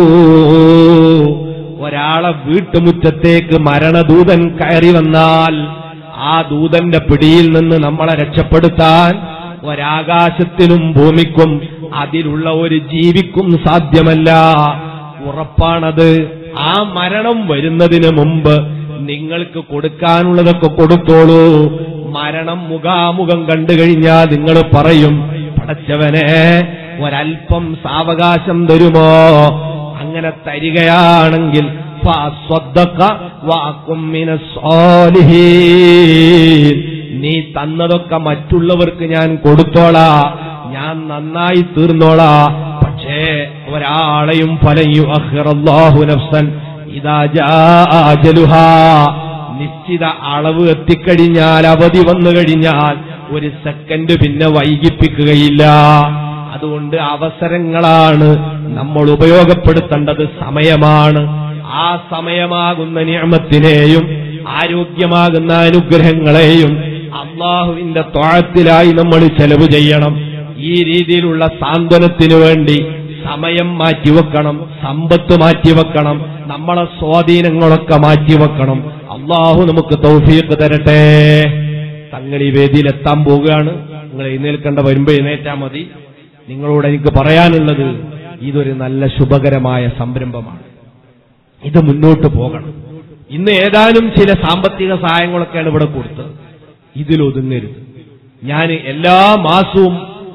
ഒരാളെ വീട്ടുമുറ്റത്തേക്ക് മരണദൂതൻ കയറി വന്നാൽ ആ ദൂതന്റെ പിടിയിൽ നിന്ന് നമ്മളെ രക്ഷപ്പെടുത്താൻ ഒരാകാശത്തിനും ഭൂമിക്കും അതിലുള്ള ഒരു ജീവിക്കും സാധ്യമല്ല ഉറപ്പാണത് ആ മരണം വരുന്നതിന് മുമ്പ് നിങ്ങൾക്ക് കൊടുക്കാനുള്ളതൊക്കെ കൊടുത്തോളൂ മരണം മുഖാമുഖം കണ്ടു കഴിഞ്ഞാൽ നിങ്ങൾ പറയും പടച്ചവനെ ഒരൽപ്പം സാവകാശം തരുമോ അങ്ങനെ തരികയാണെങ്കിൽ ഫഅസ്വദ്ദഖ വഅകും മിനസ് സ്വാലിഹീൻ. നീ തന്നതൊക്കെ മറ്റുള്ളവർക്ക് ഞാൻ കൊടുത്തോളാ ഞാൻ നന്നായി തീർന്നോളാ പക്ഷേ ഒരാളെയും ഫലയു അഹ്റല്ലാഹു നഫ്സൻ ഇതാ ജാ അജലുഹാ നിശ്ചിത അളവ് എത്തിക്കഴിഞ്ഞാൽ അവധി വന്നു കഴിഞ്ഞാൽ ഒരു സെക്കൻഡ് പിന്നെ വൈകിപ്പിക്കുകയില്ല അതുകൊണ്ട് അവസരങ്ങളാണ് നമ്മൾ ഉപയോഗപ്പെടുത്തേണ്ടത് സമയമാണ് ആ സമയമാകുന്ന നിയമത്തിനെയും ആരോഗ്യമാകുന്ന അനുഗ്രഹങ്ങളെയും അള്ളാഹുവിന്റെ ത്വാഴത്തിലായി നമ്മൾ ചെലവ് ചെയ്യണം ഈ രീതിയിലുള്ള സാന്ത്വനത്തിനു വേണ്ടി സമയം മാറ്റിവെക്കണം സമ്പത്ത് മാറ്റിവെക്കണം നമ്മളെ സ്വാധീനങ്ങളൊക്കെ മാറ്റിവെക്കണം അള്ളാഹു നമുക്ക് തൗഫീഖ് തരട്ടെ തങ്ങൾ ഈ വേദിയിൽ എത്താൻ പോവുകയാണ് നിങ്ങൾ എഴുന്നേൽക്കേണ്ട വരുമ്പോ എഴുന്നേറ്റാ മതി നിങ്ങളോട് എനിക്ക് പറയാനുള്ളത് ഇതൊരു നല്ല ശുഭകരമായ സംരംഭമാണ് ഇത് മുന്നോട്ട് പോകണം ഇന്ന് ഏതാനും ചില സാമ്പത്തിക സഹായങ്ങളൊക്കെയാണ് ഇവിടെ കൊടുത്തത് ഇതിലൊതുങ്ങരുത് ഞാൻ എല്ലാ മാസവും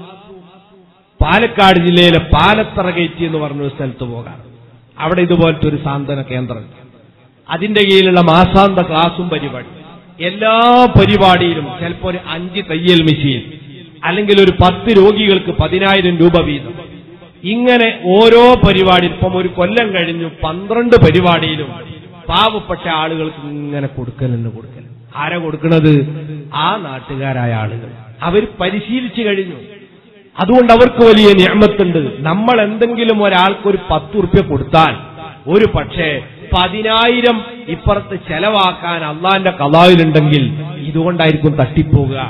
പാലക്കാട് ജില്ലയിലെ പാലത്തറ ഗേറ്റ് എന്ന് പറഞ്ഞൊരു സ്ഥലത്ത് പോകാം അവിടെ ഇതുപോലത്തെ ഒരു സാന്ത്വന കേന്ദ്രമുണ്ട് അതിന്റെ കീഴിലുള്ള മാസാന്ത ക്ലാസും പരിപാടി എല്ലാ പരിപാടിയിലും ചിലപ്പോൾ ഒരു അഞ്ച് തയ്യൽ മെഷീൻ അല്ലെങ്കിൽ ഒരു പത്ത് രോഗികൾക്ക് പതിനായിരം രൂപ വീതം ഇങ്ങനെ ഓരോ പരിപാടി ഇപ്പം ഒരു കൊല്ലം കഴിഞ്ഞു പന്ത്രണ്ട് പരിപാടിയിലും പാവപ്പെട്ട ആളുകൾക്ക് ഇങ്ങനെ കൊടുക്കലെന്ന് കൊടുക്കൽ ആരാ കൊടുക്കുന്നത് ആ നാട്ടുകാരായ ആളുകൾ അവർ പരിശീലിച്ചു കഴിഞ്ഞു അതുകൊണ്ട് അവർക്ക് വലിയ നിയമത്തുണ്ട് നമ്മൾ എന്തെങ്കിലും ഒരാൾക്ക് ഒരു പത്ത് ഉറുപ്യ കൊടുത്താൽ ഒരു പക്ഷേ പതിനായിരം ഇപ്പുറത്ത് ചെലവാക്കാൻ അള്ളാന്റെ കലാവിലുണ്ടെങ്കിൽ ഇതുകൊണ്ടായിരിക്കും തട്ടിപ്പോവുക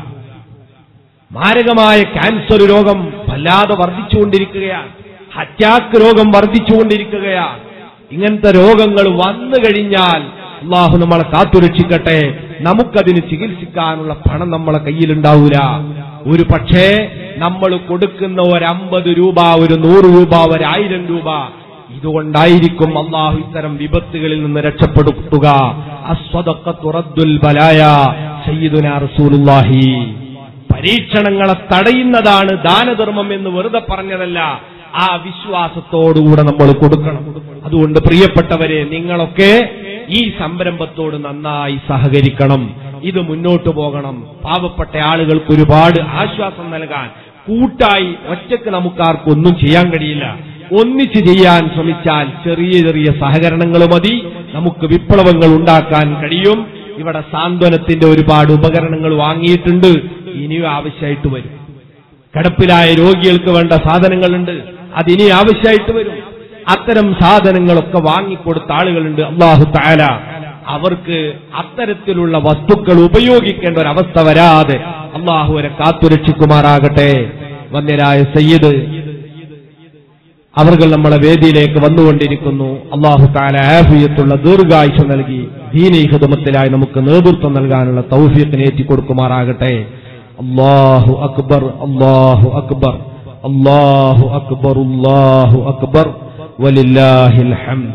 മാരകമായ ക്യാൻസർ രോഗം വല്ലാതെ വർദ്ധിച്ചുകൊണ്ടിരിക്കുകയാണ് അറ്റാക്ക് രോഗം വർദ്ധിച്ചുകൊണ്ടിരിക്കുകയാണ് ഇങ്ങനത്തെ രോഗങ്ങൾ വന്നു കഴിഞ്ഞാൽ അള്ളാഹു നമ്മളെ കാത്തുരക്ഷിക്കട്ടെ നമുക്കതിന് ചികിത്സിക്കാനുള്ള പണം നമ്മളെ കയ്യിലുണ്ടാവൂല ഒരു പക്ഷേ നമ്മൾ കൊടുക്കുന്ന ഒരു അമ്പത് രൂപ ഒരു നൂറ് രൂപ ഒരായിരം രൂപ ഇതുകൊണ്ടായിരിക്കും അള്ളാഹു ഇത്തരം വിപത്തുകളിൽ നിന്ന് രക്ഷപ്പെടുത്തുക അസ്വദഖ തുറദ്ദുൽ ബലായ സയ്യിദുന റസൂലുള്ളാഹി പരീക്ഷണങ്ങളെ തടയുന്നതാണ് ദാനധർമ്മം എന്ന് വെറുതെ പറഞ്ഞതല്ല ആ വിശ്വാസത്തോടുകൂടെ നമ്മൾ കൊടുക്കണം അതുകൊണ്ട് പ്രിയപ്പെട്ടവരെ നിങ്ങളൊക്കെ ഈ സംരംഭത്തോട് നന്നായി സഹകരിക്കണം ഇത് മുന്നോട്ടു പോകണം പാവപ്പെട്ട ആളുകൾക്ക് ഒരുപാട് ആശ്വാസം നൽകാൻ കൂട്ടായി ഒറ്റക്ക് നമുക്കാർക്കും ഒന്നും ചെയ്യാൻ കഴിയില്ല ഒന്നിച്ച് ചെയ്യാൻ ശ്രമിച്ചാൽ ചെറിയ ചെറിയ സഹകരണങ്ങൾ മതി നമുക്ക് വിപ്ലവങ്ങൾ ഉണ്ടാക്കാൻ കഴിയും ഇവിടെ സാന്ത്വനത്തിന്റെ ഒരുപാട് ഉപകരണങ്ങൾ വാങ്ങിയിട്ടുണ്ട് ഇനിയും ആവശ്യമായിട്ട് വരും കിടപ്പിലായ രോഗികൾക്ക് വേണ്ട സാധനങ്ങളുണ്ട് അതിനി ആവശ്യമായിട്ട് വരും അത്തരം സാധനങ്ങളൊക്കെ വാങ്ങിക്കൊടുത്ത ആളുകളുണ്ട് അള്ളാഹു താല അവർക്ക് അത്തരത്തിലുള്ള വസ്തുക്കൾ ഉപയോഗിക്കേണ്ട ഒരവസ്ഥ വരാതെ അള്ളാഹു അവരെ കാത്തുരക്ഷിക്കുമാറാകട്ടെ വന്യരായ സയ്യിദ് അവർകൾ നമ്മളെ വേദിയിലേക്ക് വന്നുകൊണ്ടിരിക്കുന്നു അള്ളാഹു താല ആഫിയത്തുള്ള ദീർഘായുഷ നൽകി ദീനീ ഹിദമത്തിലായി നമുക്ക് നേതൃത്വം നൽകാനുള്ള തൗഫീഖിനെ ഏറ്റിക്കൊടുക്കുമാറാകട്ടെ അള്ളാഹു അക്ബർ അള്ളാഹു അക്ബർ അള്ളാഹു അക്ബർ അള്ളാഹു അക്ബർ വലില്ലാഹിൽ ഹംദ്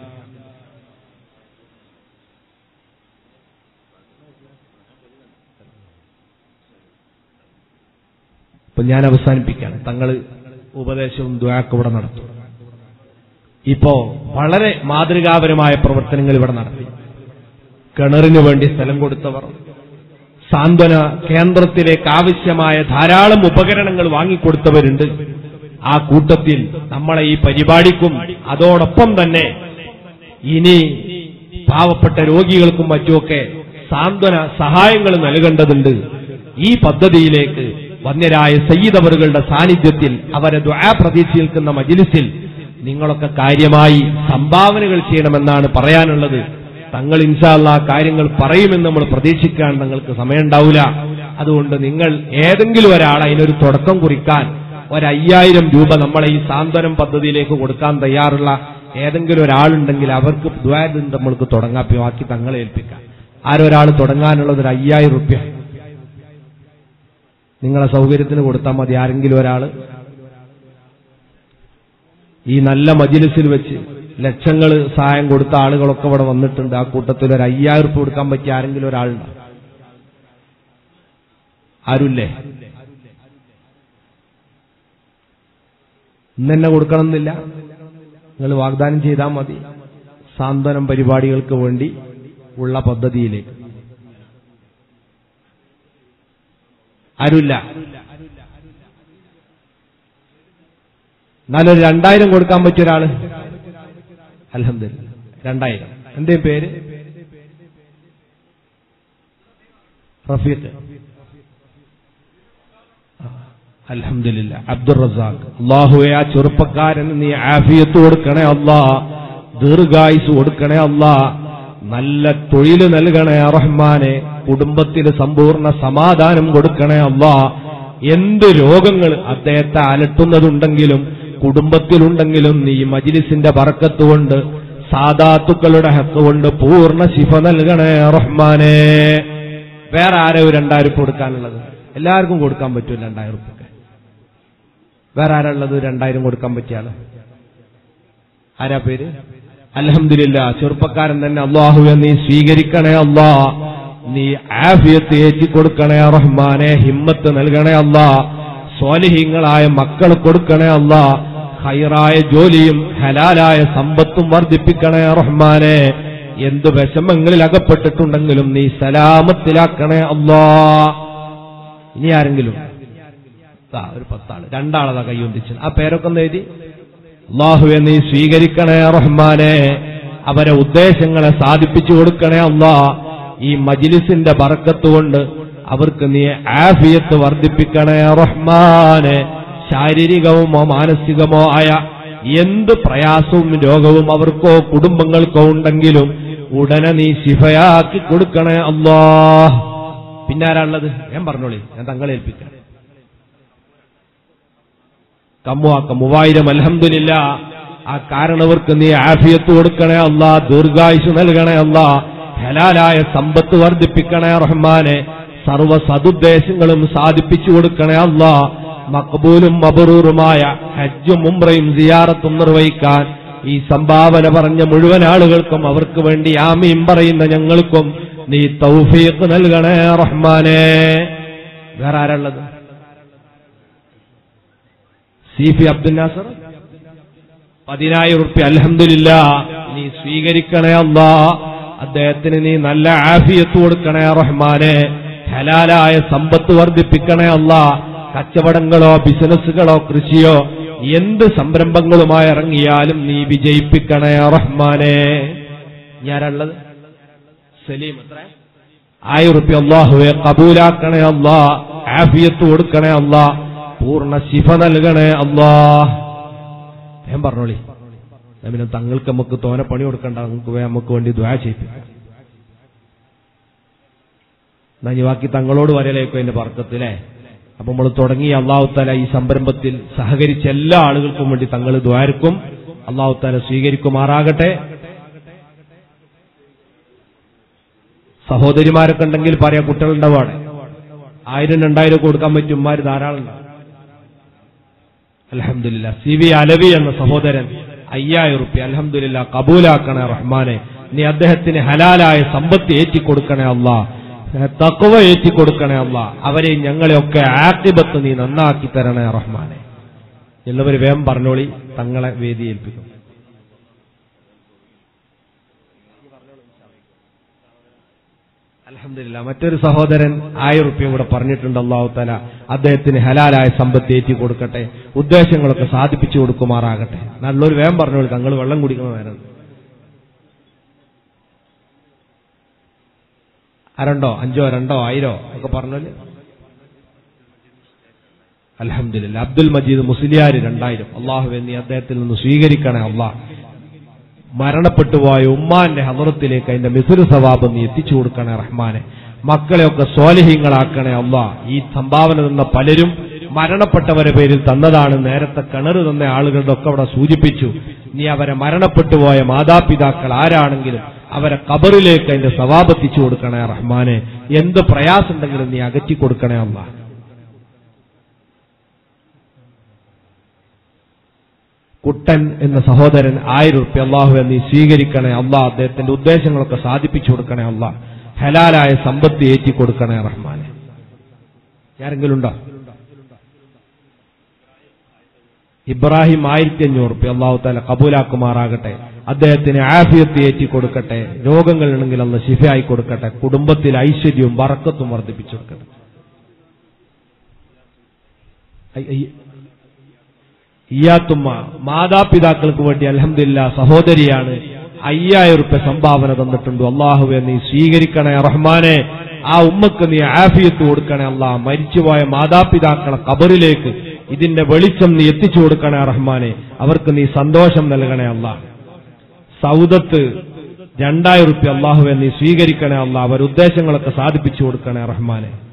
ഇപ്പൊ ഞാൻ അവസാനിപ്പിക്കുകയാണ് തങ്ങൾ ഉപദേശവും ദ്വാക്കും ഇവിടെ നടത്തും ഇപ്പോ വളരെ മാതൃകാപരമായ പ്രവർത്തനങ്ങൾ ഇവിടെ നടത്തി കിണറിന് വേണ്ടി സ്ഥലം കൊടുത്തവർ സാന്ത്വന കേന്ദ്രത്തിലേക്ക് ആവശ്യമായ ധാരാളം ഉപകരണങ്ങൾ വാങ്ങിക്കൊടുത്തവരുണ്ട് ആ കൂട്ടത്തിൽ നമ്മളെ ഈ പരിപാടിക്കും അതോടൊപ്പം തന്നെ ഇനി പാവപ്പെട്ട രോഗികൾക്കും മറ്റുമൊക്കെ സാന്ത്വന സഹായങ്ങൾ നൽകേണ്ടതുണ്ട് ഈ പദ്ധതിയിലേക്ക് വന്യരായ സയ്യിദ് അവറുകളുടെ സാന്നിധ്യത്തിൽ അവരെ ദ്വാ പ്രതീക്ഷ നിൽക്കുന്ന മജിലിസിൽ നിങ്ങളൊക്കെ കാര്യമായി സംഭാവനകൾ ചെയ്യണമെന്നാണ് പറയാനുള്ളത് തങ്ങൾ ഇൻഷാല്ല കാര്യങ്ങൾ പറയുമെന്ന് നമ്മൾ പ്രതീക്ഷിക്കാൻ നിങ്ങൾക്ക് സമയമുണ്ടാവില്ല അതുകൊണ്ട് നിങ്ങൾ ഏതെങ്കിലും ഒരാൾ അതിനൊരു തുടക്കം കുറിക്കാൻ ഒരയ്യായിരം രൂപ നമ്മളെ ഈ സാന്ത്വനം പദ്ധതിയിലേക്ക് കൊടുക്കാൻ തയ്യാറുള്ള ഏതെങ്കിലും ഒരാളുണ്ടെങ്കിൽ അവർക്ക് ദ്വാരം നമ്മൾക്ക് തുടങ്ങാൻ ബാക്കി തങ്ങളെ ഏൽപ്പിക്കാം ആരൊരാൾ തുടങ്ങാനുള്ളത് ഒരു അയ്യായിരം റുപ്യ നിങ്ങളെ സൗകര്യത്തിന് കൊടുത്താൽ മതി ആരെങ്കിലും ഒരാള് ഈ നല്ല മജിലിസിൽ വെച്ച് ലക്ഷങ്ങൾ സഹായം കൊടുത്ത ആളുകളൊക്കെ ഇവിടെ വന്നിട്ടുണ്ട് ആ കൂട്ടത്തിൽ ഒരു അയ്യായിരം റുപ്യ കൊടുക്കാൻ പറ്റിയ ആരെങ്കിലും ഒരാളുണ്ടോ ആരുല്ലേ ഇന്ന് തന്നെ കൊടുക്കണമെന്നില്ല നിങ്ങൾ വാഗ്ദാനം ചെയ്താൽ മതി സാന്ത്വനം പരിപാടികൾക്ക് വേണ്ടി ഉള്ള പദ്ധതിയിലേക്ക് ആരുമില്ല എന്നാലൊരു രണ്ടായിരം കൊടുക്കാൻ പറ്റിയ ഒരാള് അലഹമില്ല രണ്ടായിരം എന്തേ പേര് റഫീഖ് അലഹമില്ല അബ്ദുൾ റസാഖ് അള്ളാഹുവെ ആ ചെറുപ്പക്കാരന് നീ ആഫിയത്ത് കൊടുക്കണേ അല്ലാ ദീർഘായുസ് കൊടുക്കണേ അല്ലാ നല്ല തൊഴിൽ നൽകണേ റഹ്മാനെ കുടുംബത്തിന് സമ്പൂർണ്ണ സമാധാനം കൊടുക്കണേ അല്ലാ എന്ത് രോഗങ്ങൾ അദ്ദേഹത്തെ അലട്ടുന്നതുണ്ടെങ്കിലും കുടുംബത്തിലുണ്ടെങ്കിലും നീ മജിലിസിന്റെ പറക്കത്തുകൊണ്ട് സാദാത്തുക്കളുടെ ഹക്കുകൊണ്ട് പൂർണ്ണ ശിഫ നൽകണേ റഹ്മാനെ വേറെ ആരോ രണ്ടായിരം ഉറുപ്പ് കൊടുക്കാനുള്ളത് എല്ലാവർക്കും കൊടുക്കാൻ പറ്റും രണ്ടായിരം ഉറുപ്പൊക്കെ വേറെ ആരാ ഉള്ളത് രണ്ടായിരം കൊടുക്കാൻ പറ്റിയ ആള് ആരാ പേര് അലഹമില്ല ചെറുപ്പക്കാരൻ തന്നെ അള്ളാഹുവെ നീ സ്വീകരിക്കണേ അള്ളാ നീ ആഫിയത്ത് ഏറ്റി കൊടുക്കണേ റഹ്മാനെ ഹിമ്മത്ത് നൽകണേ അല്ലാ സ്വാലിഹീങ്ങളായ മക്കൾ കൊടുക്കണേ അല്ലാ ഹൈറായ ജോലിയും ഹലാലായ സമ്പത്തും വർദ്ധിപ്പിക്കണേ റഹ്മാനെ എന്ത് വിഷമങ്ങളിൽ അകപ്പെട്ടിട്ടുണ്ടെങ്കിലും നീ സലാമത്തിലാക്കണേ അല്ലാ ഇനി ആരെങ്കിലും ദാ, ഒരു പത്താള് രണ്ടാളതാ കൈയൊന്നിച്ചത് ആ പേരൊക്കെ ഒന്ന് എഴുതി അള്ളാഹുവെ നീ സ്വീകരിക്കണേ റഹ്മാനെ അവരെ ഉദ്ദേശങ്ങളെ സാധിപ്പിച്ചു കൊടുക്കണേ അല്ലാ ഈ മജിലിസിന്റെ ബറക്കത്ത് കൊണ്ട് അവർക്ക് നീ ആഫിയത്ത് വർദ്ധിപ്പിക്കണേ റഹ്മാനെ ശാരീരികവുമോ മാനസികമോ ആയ എന്ത് പ്രയാസവും രോഗവും അവർക്കോ കുടുംബങ്ങൾക്കോ ഉണ്ടെങ്കിലും ഉടനെ നീ ശിഫയാക്കി കൊടുക്കണേ അല്ലാ പിന്നെ ആരാളുള്ളത് ഞാൻ പറഞ്ഞോളി ഞാൻ തങ്ങളെ ഏൽപ്പിക്കാം കമ്മുവാക്ക മൂവായിരം അലഹമില്ല ആ കാരണവർക്ക് നീ ആഫിയത്ത് കൊടുക്കണേ അല്ല ദീർഘായുസ് നൽകണേ അല്ല ഹലാലായ സമ്പത്ത് വർദ്ധിപ്പിക്കണേ റഹ്മാനെ സർവ സതുദ്ദേശങ്ങളും സാധിപ്പിച്ചു കൊടുക്കണേ അല്ല മക്ബൂലും മബറൂറുമായ ഹജ്ജും മുംറയും സിയാറത്തും നിർവഹിക്കാൻ ഈ സംഭാവന പറഞ്ഞ മുഴുവൻ ആളുകൾക്കും അവർക്ക് വേണ്ടി ആമീം പറയുന്ന ഞങ്ങൾക്കും നീ തൗഫീഖ് നൽകണേ റഹ്മാനെ വേറെ ആരാള്ളത് സി പി അബ്ദുൽ നാസർ പതിനായിരം ഉറുപ്പ്യ അലഹമില്ല നീ സ്വീകരിക്കണേ അല്ലാ അദ്ദേഹത്തിന് നീ നല്ല ആഫിയത്ത് കൊടുക്കണേ റഹ്മാനെ ഹലാലായ സമ്പത്ത് വർദ്ധിപ്പിക്കണേ അല്ല കച്ചവടങ്ങളോ ബിസിനസ്സുകളോ കൃഷിയോ എന്ത് സംരംഭങ്ങളുമായി ഇറങ്ങിയാലും നീ വിജയിപ്പിക്കണേ റഹ്മാനെ ഞാനുള്ളത് സലീം എത്ര ആയിരം ഉറുപ്പ്യ അള്ളാഹുവെ കബൂലാക്കണേ അല്ലാ ആഫിയത്ത് കൊടുക്കണേ അല്ലാ പൂർണ്ണ ശിഫ നൽകണേ അല്ലാ ഞാൻ പറഞ്ഞോളി ഞാൻ പിന്നെ തങ്ങൾക്ക് നമുക്ക് തോനെ പണി കൊടുക്കണ്ട നമുക്ക് വേ- നമുക്ക് വേണ്ടി ദ്വാ ചെയ്യിപ്പിക്കാം എന്നാ ഇനി ബാക്കി തങ്ങളോട് വരലേക്കോ എന്റെ പറക്കത്തിലെ അപ്പൊ നമ്മൾ തുടങ്ങി അള്ളാഹുത്താല ഈ സംരംഭത്തിൽ സഹകരിച്ച എല്ലാ ആളുകൾക്കും വേണ്ടി തങ്ങൾ ദ്വാരക്കും അള്ളാഹുത്താല സ്വീകരിക്കുമാറാകട്ടെ സഹോദരിമാരൊക്കെ ഉണ്ടെങ്കിൽ പറയാം കുട്ടികളുണ്ടാവാണ് ആയിരം രണ്ടായിരം ഒക്കെ കൊടുക്കാൻ പറ്റും ഉമ്മാര് ധാരാളം ഉണ്ടാവും അലഹമില്ല സി വി അലവി എന്ന സഹോദരൻ അയ്യായിരം റുപ്യ അലഹമില്ല കബൂലാക്കണേ റഹ്മാനെ നീ അദ്ദേഹത്തിന് ഹലാലായ സമ്പത്ത് ഏറ്റിക്കൊടുക്കണേ അല്ല തക്കവ ഏറ്റിക്കൊടുക്കണേ അല്ല അവരെ ഞങ്ങളെയൊക്കെ ആക്കിബത്ത് നീ നന്നാക്കി തരണേ റഹ്മാനെ എല്ലാവരും വേഗം പറഞ്ഞോളി തങ്ങളെ വേദി ഏൽപ്പിക്കും അലഹമില്ല മറ്റൊരു സഹോദരൻ ആയിരം റുപ്യം കൂടെ പറഞ്ഞിട്ടുണ്ട് അള്ളാഹു തല അദ്ദേഹത്തിന് ഹലാലായ സമ്പത്ത് ഏറ്റി കൊടുക്കട്ടെ ഉദ്ദേശങ്ങളൊക്കെ സാധിപ്പിച്ചു കൊടുക്കുമാറാകട്ടെ നല്ലൊരു വേഗം പറഞ്ഞോളൂ തങ്ങൾ വെള്ളം കുടിക്കുന്ന നേരം അരണ്ടോ അഞ്ചോ രണ്ടോ ആയിരോ ഒക്കെ പറഞ്ഞോല് അലഹമില്ല അബ്ദുൽ മജീദ് മുസ്ലിയാര് രണ്ടായിരം അള്ളാഹു എന്നീ അദ്ദേഹത്തിൽ നിന്ന് സ്വീകരിക്കണേ അള്ളാഹ് മരണപ്പെട്ടുപോയ ഉമ്മാന്റെ ഹദറത്തിലേക്ക് അതിന്റെ മിസുരു സവാബ് നീ എത്തിച്ചു കൊടുക്കണേ റഹ്മാനെ മക്കളെയൊക്കെ സ്വാലിഹ്യങ്ങളാക്കണേ അല്ല ഈ സംഭാവന തന്ന പലരും മരണപ്പെട്ടവരെ പേരിൽ തന്നതാണ് നേരത്തെ കിണറ് തന്ന ആളുകളുടെ ഒക്കെ അവിടെ സൂചിപ്പിച്ചു നീ അവരെ മരണപ്പെട്ടുപോയ മാതാപിതാക്കൾ ആരാണെങ്കിലും അവരെ കബറിലേക്ക് അതിന്റെ സവാബ് എത്തിച്ചു കൊടുക്കണേ റഹ്മാനെ എന്ത് പ്രയാസമുണ്ടെങ്കിലും നീ അകറ്റി കൊടുക്കണേ അല്ല കുട്ടൻ എന്ന സഹോദരൻ ആയിരം ഉറുപ്പ്യ അള്ളാഹുവെ നീ സ്വീകരിക്കണേ അള്ളാഹ് അദ്ദേഹത്തിന്റെ ഉദ്ദേശങ്ങളൊക്കെ സാധിപ്പിച്ചു കൊടുക്കണേ അള്ളാഹ് ഹലാലായ സമ്പത്ത് ഏറ്റി കൊടുക്കണേ റഹ്മാനെ ആരെങ്കിലും ഉണ്ടോ ഇബ്രാഹിം ആയിരത്തി അഞ്ഞൂറ് റുപ്യ അള്ളാഹു താല കബൂലാക്കുമാറാകട്ടെ അദ്ദേഹത്തിന് ആഫിയത്ത് ഏറ്റി കൊടുക്കട്ടെ രോഗങ്ങളുണ്ടെങ്കിൽ അന്ന് ശിഫയായി കൊടുക്കട്ടെ കുടുംബത്തിൽ ഐശ്വര്യവും വറക്കത്തും വർദ്ധിപ്പിച്ചു കൊടുക്കട്ടെ ഐ- ഐ- ഇയാത്തുമ്മ മാതാപിതാക്കൾക്ക് വേണ്ടി അലഹമില്ല സഹോദരിയാണ് അയ്യായിരം റുപ്യ സംഭാവന തന്നിട്ടുണ്ട് അള്ളാഹുവെ നീ സ്വീകരിക്കണേ റഹ്മാനെ ആ ഉമ്മക്ക് നീ ആഫിയത്ത് കൊടുക്കണേ അള്ളാഹ് മരിച്ചുപോയ മാതാപിതാക്കളെ കബറിലേക്ക് ഇതിന്റെ വെളിച്ചം നീ എത്തിച്ചു കൊടുക്കണേ റഹ്മാനെ അവർക്ക് നീ സന്തോഷം നൽകണേ അള്ളാഹ് സൗദത്ത് രണ്ടായിരം റുപ്യ അള്ളാഹുവെ നീ സ്വീകരിക്കണേ അള്ളാഹ് അവർ ഉദ്ദേശങ്ങളൊക്കെ സാധിപ്പിച്ചു കൊടുക്കണേ റഹ്മാനെ